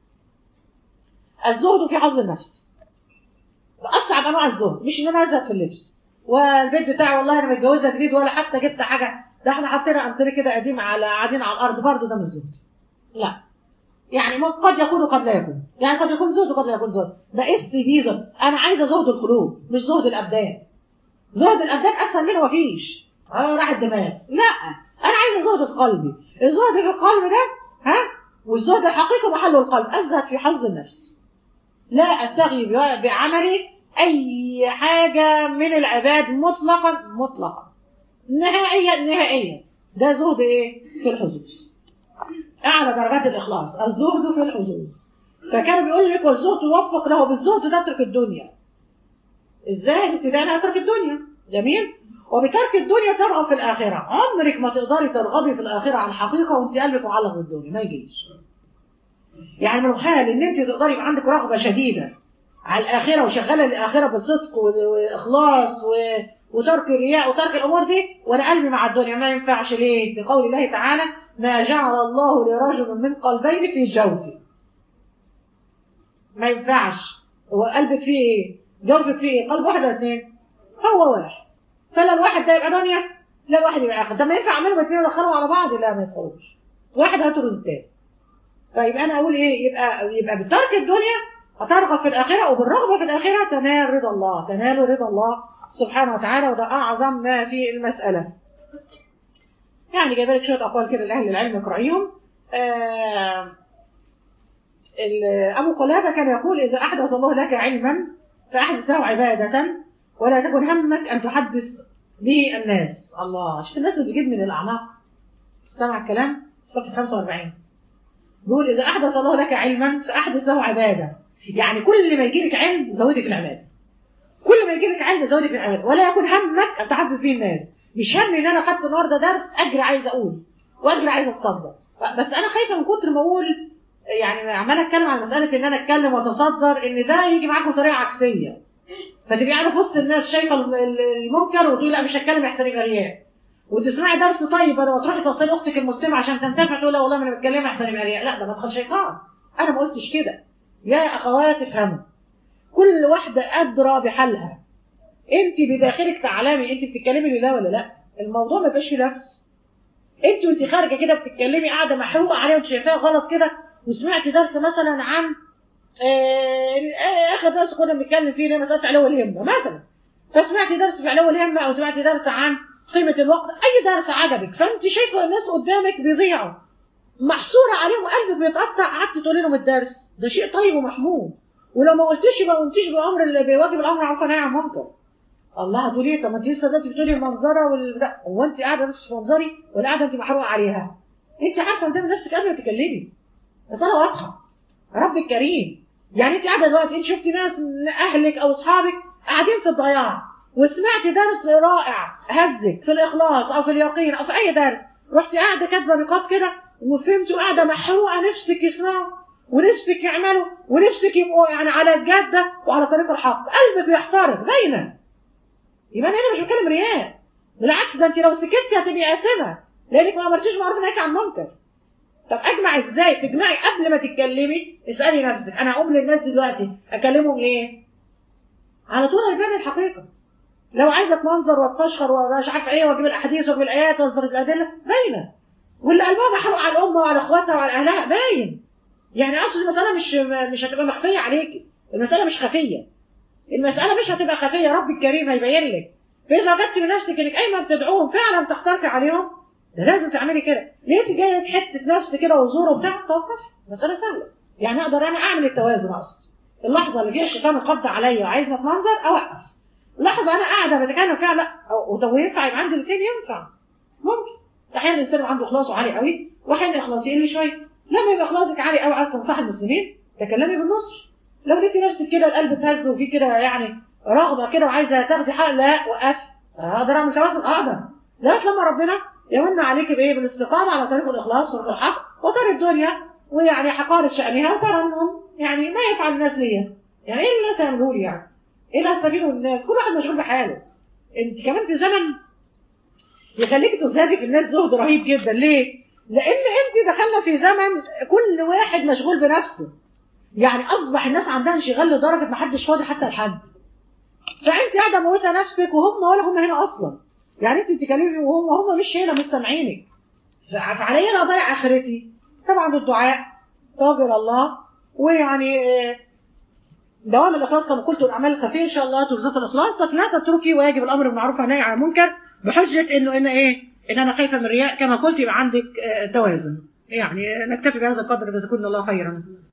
الزهد في حظ النفس اصعب انواع الزهد مش ان انا ازهد في اللبس والبيت بتاعي والله انا متجوزه جديد ولا حتى جبت حاجه ده احنا حطينا انتري كده قديم على قاعدين على الارض برضه ده مش زهد لا يعني قد يكون وقد لا يكون يعني قد يكون زهد وقد لا يكون زهد بقيس بيه زهد انا عايزه زهد القلوب مش زهد الابدان زهد الابدان اسهل منه مفيش اه راح الدماغ لا انا عايزه زهد في قلبي الزهد في القلب ده ها والزهد الحقيقي محله القلب ازهد في حظ النفس لا ابتغي بعملي اي حاجه من العباد مطلقا مطلقا نهائيا نهائيا ده زهد ايه في الحظوظ اعلى درجات الاخلاص الزهد في الحظوظ فكان بيقول لك والزهد توفق له بالزهد تترك الدنيا ازاي ابتداء اترك الدنيا جميل وبترك الدنيا ترغب في الاخره عمرك ما تقدري ترغبي في الاخره عن حقيقه وانت قلبك معلق بالدنيا ما يجيش يعني من الحال ان انت تقدري يبقى عندك رغبه شديده على الاخره وشغاله للاخره بصدق واخلاص و... وترك الرياء وترك الامور دي وانا قلبي مع الدنيا ما ينفعش ليه بقول الله تعالى ما جعل الله لرجل من قلبين في جوفه ما ينفعش هو قلبك فيه ايه جوفك فيه ايه قلب واحد ولا اثنين هو واحد فلا الواحد ده يبقى دنيا لا الواحد يبقى اخر ده ما ينفع اعملهم اثنين ودخلهم على بعض لا ما يدخلوش واحد هيطرد الثاني فيبقى انا اقول ايه يبقى يبقى بترك الدنيا هترغب في الاخره وبالرغبه في الاخره تنال رضا الله تنال رضا الله سبحانه وتعالى وده اعظم ما في المساله يعني جايب لك شويه اقوال كده لاهل العلم اقرايهم آه ابو قلابه كان يقول اذا احدث الله لك علما فاحدث له عباده ولا تكن همك ان تحدث به الناس الله شوف الناس اللي بيجيب من الاعماق سمع الكلام في صفحه 45 بيقول اذا احدث الله لك علما فاحدث له عباده يعني كل ما يجي لك علم زودي في العباده كل ما يجي لك علم زودي في العباده ولا يكن همك ان تحدث به الناس مش همي ان انا خدت النهارده درس اجري عايزه اقول واجري عايزه اتصدر بس انا خايفه من كتر ما اقول يعني عماله اتكلم عن مساله ان انا اتكلم واتصدر ان ده يجي معاكم بطريقه عكسيه فتبقي قاعده في وسط الناس شايفه المنكر وتقولي لا مش هتكلم احسن يبقى رياء وتسمعي درس طيب بدل ما تروحي توصلي اختك المسلمه عشان تنتفع تقول لا والله ما انا بتكلم احسن يبقى رياء لا ده مدخل شيطان انا ما قلتش كده يا اخوات افهموا كل واحده ادرى بحالها انت بداخلك تعلمي انت بتتكلمي لله ولا لا الموضوع ما يبقاش فيه لبس انت وانت خارجه كده بتتكلمي قاعده محروقه عليها وانت شايفاها غلط كده وسمعتي درس مثلا عن آه اخر درس كنا بنتكلم فيه اللي مساله علو الهمه مثلا فسمعتي درس في علو الهمه او سمعتي درس عن قيمه الوقت اي درس عجبك فانت شايفه الناس قدامك بيضيعوا محصوره عليهم قلبك بيتقطع قعدت تقولي لهم الدرس ده شيء طيب ومحمود ولو ما قلتيش ما قمتيش بامر اللي بيواجب الامر معروف ونهي عن منكر الله هتقولي طب ما انت لسه دلوقتي بتقولي المنظره والبتاع هو انت قاعده نفس منظري ولا قاعده انت محروقه عليها انت عارفه قدام نفسك قبل ما تتكلمي مساله واضحه رب الكريم يعني انت قاعده دلوقتي انت شفتي ناس من اهلك او اصحابك قاعدين في الضياع وسمعتي درس رائع هزك في الاخلاص او في اليقين او في اي درس رحتي قاعده كاتبه نقاط كده وفهمتي وقاعده محروقه نفسك يسمعوا ونفسك يعملوا ونفسك يبقوا يعني على الجاده وعلى طريق الحق قلبك بيحترق باينه يبقى انا هنا مش بتكلم رياء بالعكس ده انت لو سكتي هتبقي قاسمه لانك ما امرتيش معروف نهيك عن منكر طب اجمع ازاي تجمعي قبل ما تتكلمي اسالي نفسك انا هقوم للناس دلوقتي اكلمهم ليه على طول هيبان الحقيقه لو عايزه اتمنظر واتفشخر ومش عارفه ايه واجيب الاحاديث واجيب الايات واصدر الادله باينه واللي قلبها محروق على الامه وعلى اخواتها وعلى اهلها باين يعني اصل المساله مش مش هتبقى مخفيه عليكي المساله مش خفيه المساله مش هتبقى خفيه رب الكريم هيبين لك فاذا وجدتي من نفسك انك ايما بتدعوهم فعلا تختارك عليهم ده لازم تعملي كده ليه انت جايه حته نفس كده وزوره وبتاع توقفي مساله سهله يعني اقدر انا اعمل التوازن اقصد اللحظه اللي فيها الشيطان قبض عليا وعايزني اتمنظر اوقف لحظه انا قاعده بتكلم فيها لا أو- طب وينفع يبقى عندي الاثنين ينفع ممكن احيانا الانسان يبقى عنده اخلاصه عالي قوي واحيانا اخلاصه يقل شويه لما يبقى اخلاصك عالي قوي عايز تنصح المسلمين تكلمي بالنصر لو لقيتي نفسك كده القلب اتهز وفي كده يعني رغبه كده وعايزه تاخدي حق لا وقفي اقدر اعمل توازن اقدر لغايه لما ربنا يمن عليك بايه بالاستقامه على طريق الاخلاص وطريق الحق وطريق الدنيا ويعني حقاره شانها وترى انهم يعني ما يفعل الناس ليا يعني ايه اللي الناس يعملوا لي يعني؟ ايه اللي هستفيده من الناس؟ كل واحد مشغول بحاله انت كمان في زمن يخليك تزهدي في الناس زهد رهيب جدا ليه؟ لان انت دخلنا في زمن كل واحد مشغول بنفسه يعني اصبح الناس عندها انشغال لدرجه ما حدش فاضي حتى لحد فانت قاعده موته نفسك وهم ولا هم هنا اصلا يعني انت بتتكلمي وهم هم مش هنا مش سامعينك ف- فعليا انا اضيع اخرتي طبعا بالدعاء توجه الى الله ويعني آه، دوام الاخلاص كما قلت الاعمال الخفيه ان شاء الله ترزق الاخلاص لكن لا تتركي واجب الامر بالمعروف والنهي عن المنكر بحجه انه ان ايه ان انا خايفه من الرياء كما قلت يبقى عندك آه، توازن يعني نكتفي بهذا القدر جزاكم الله خيرا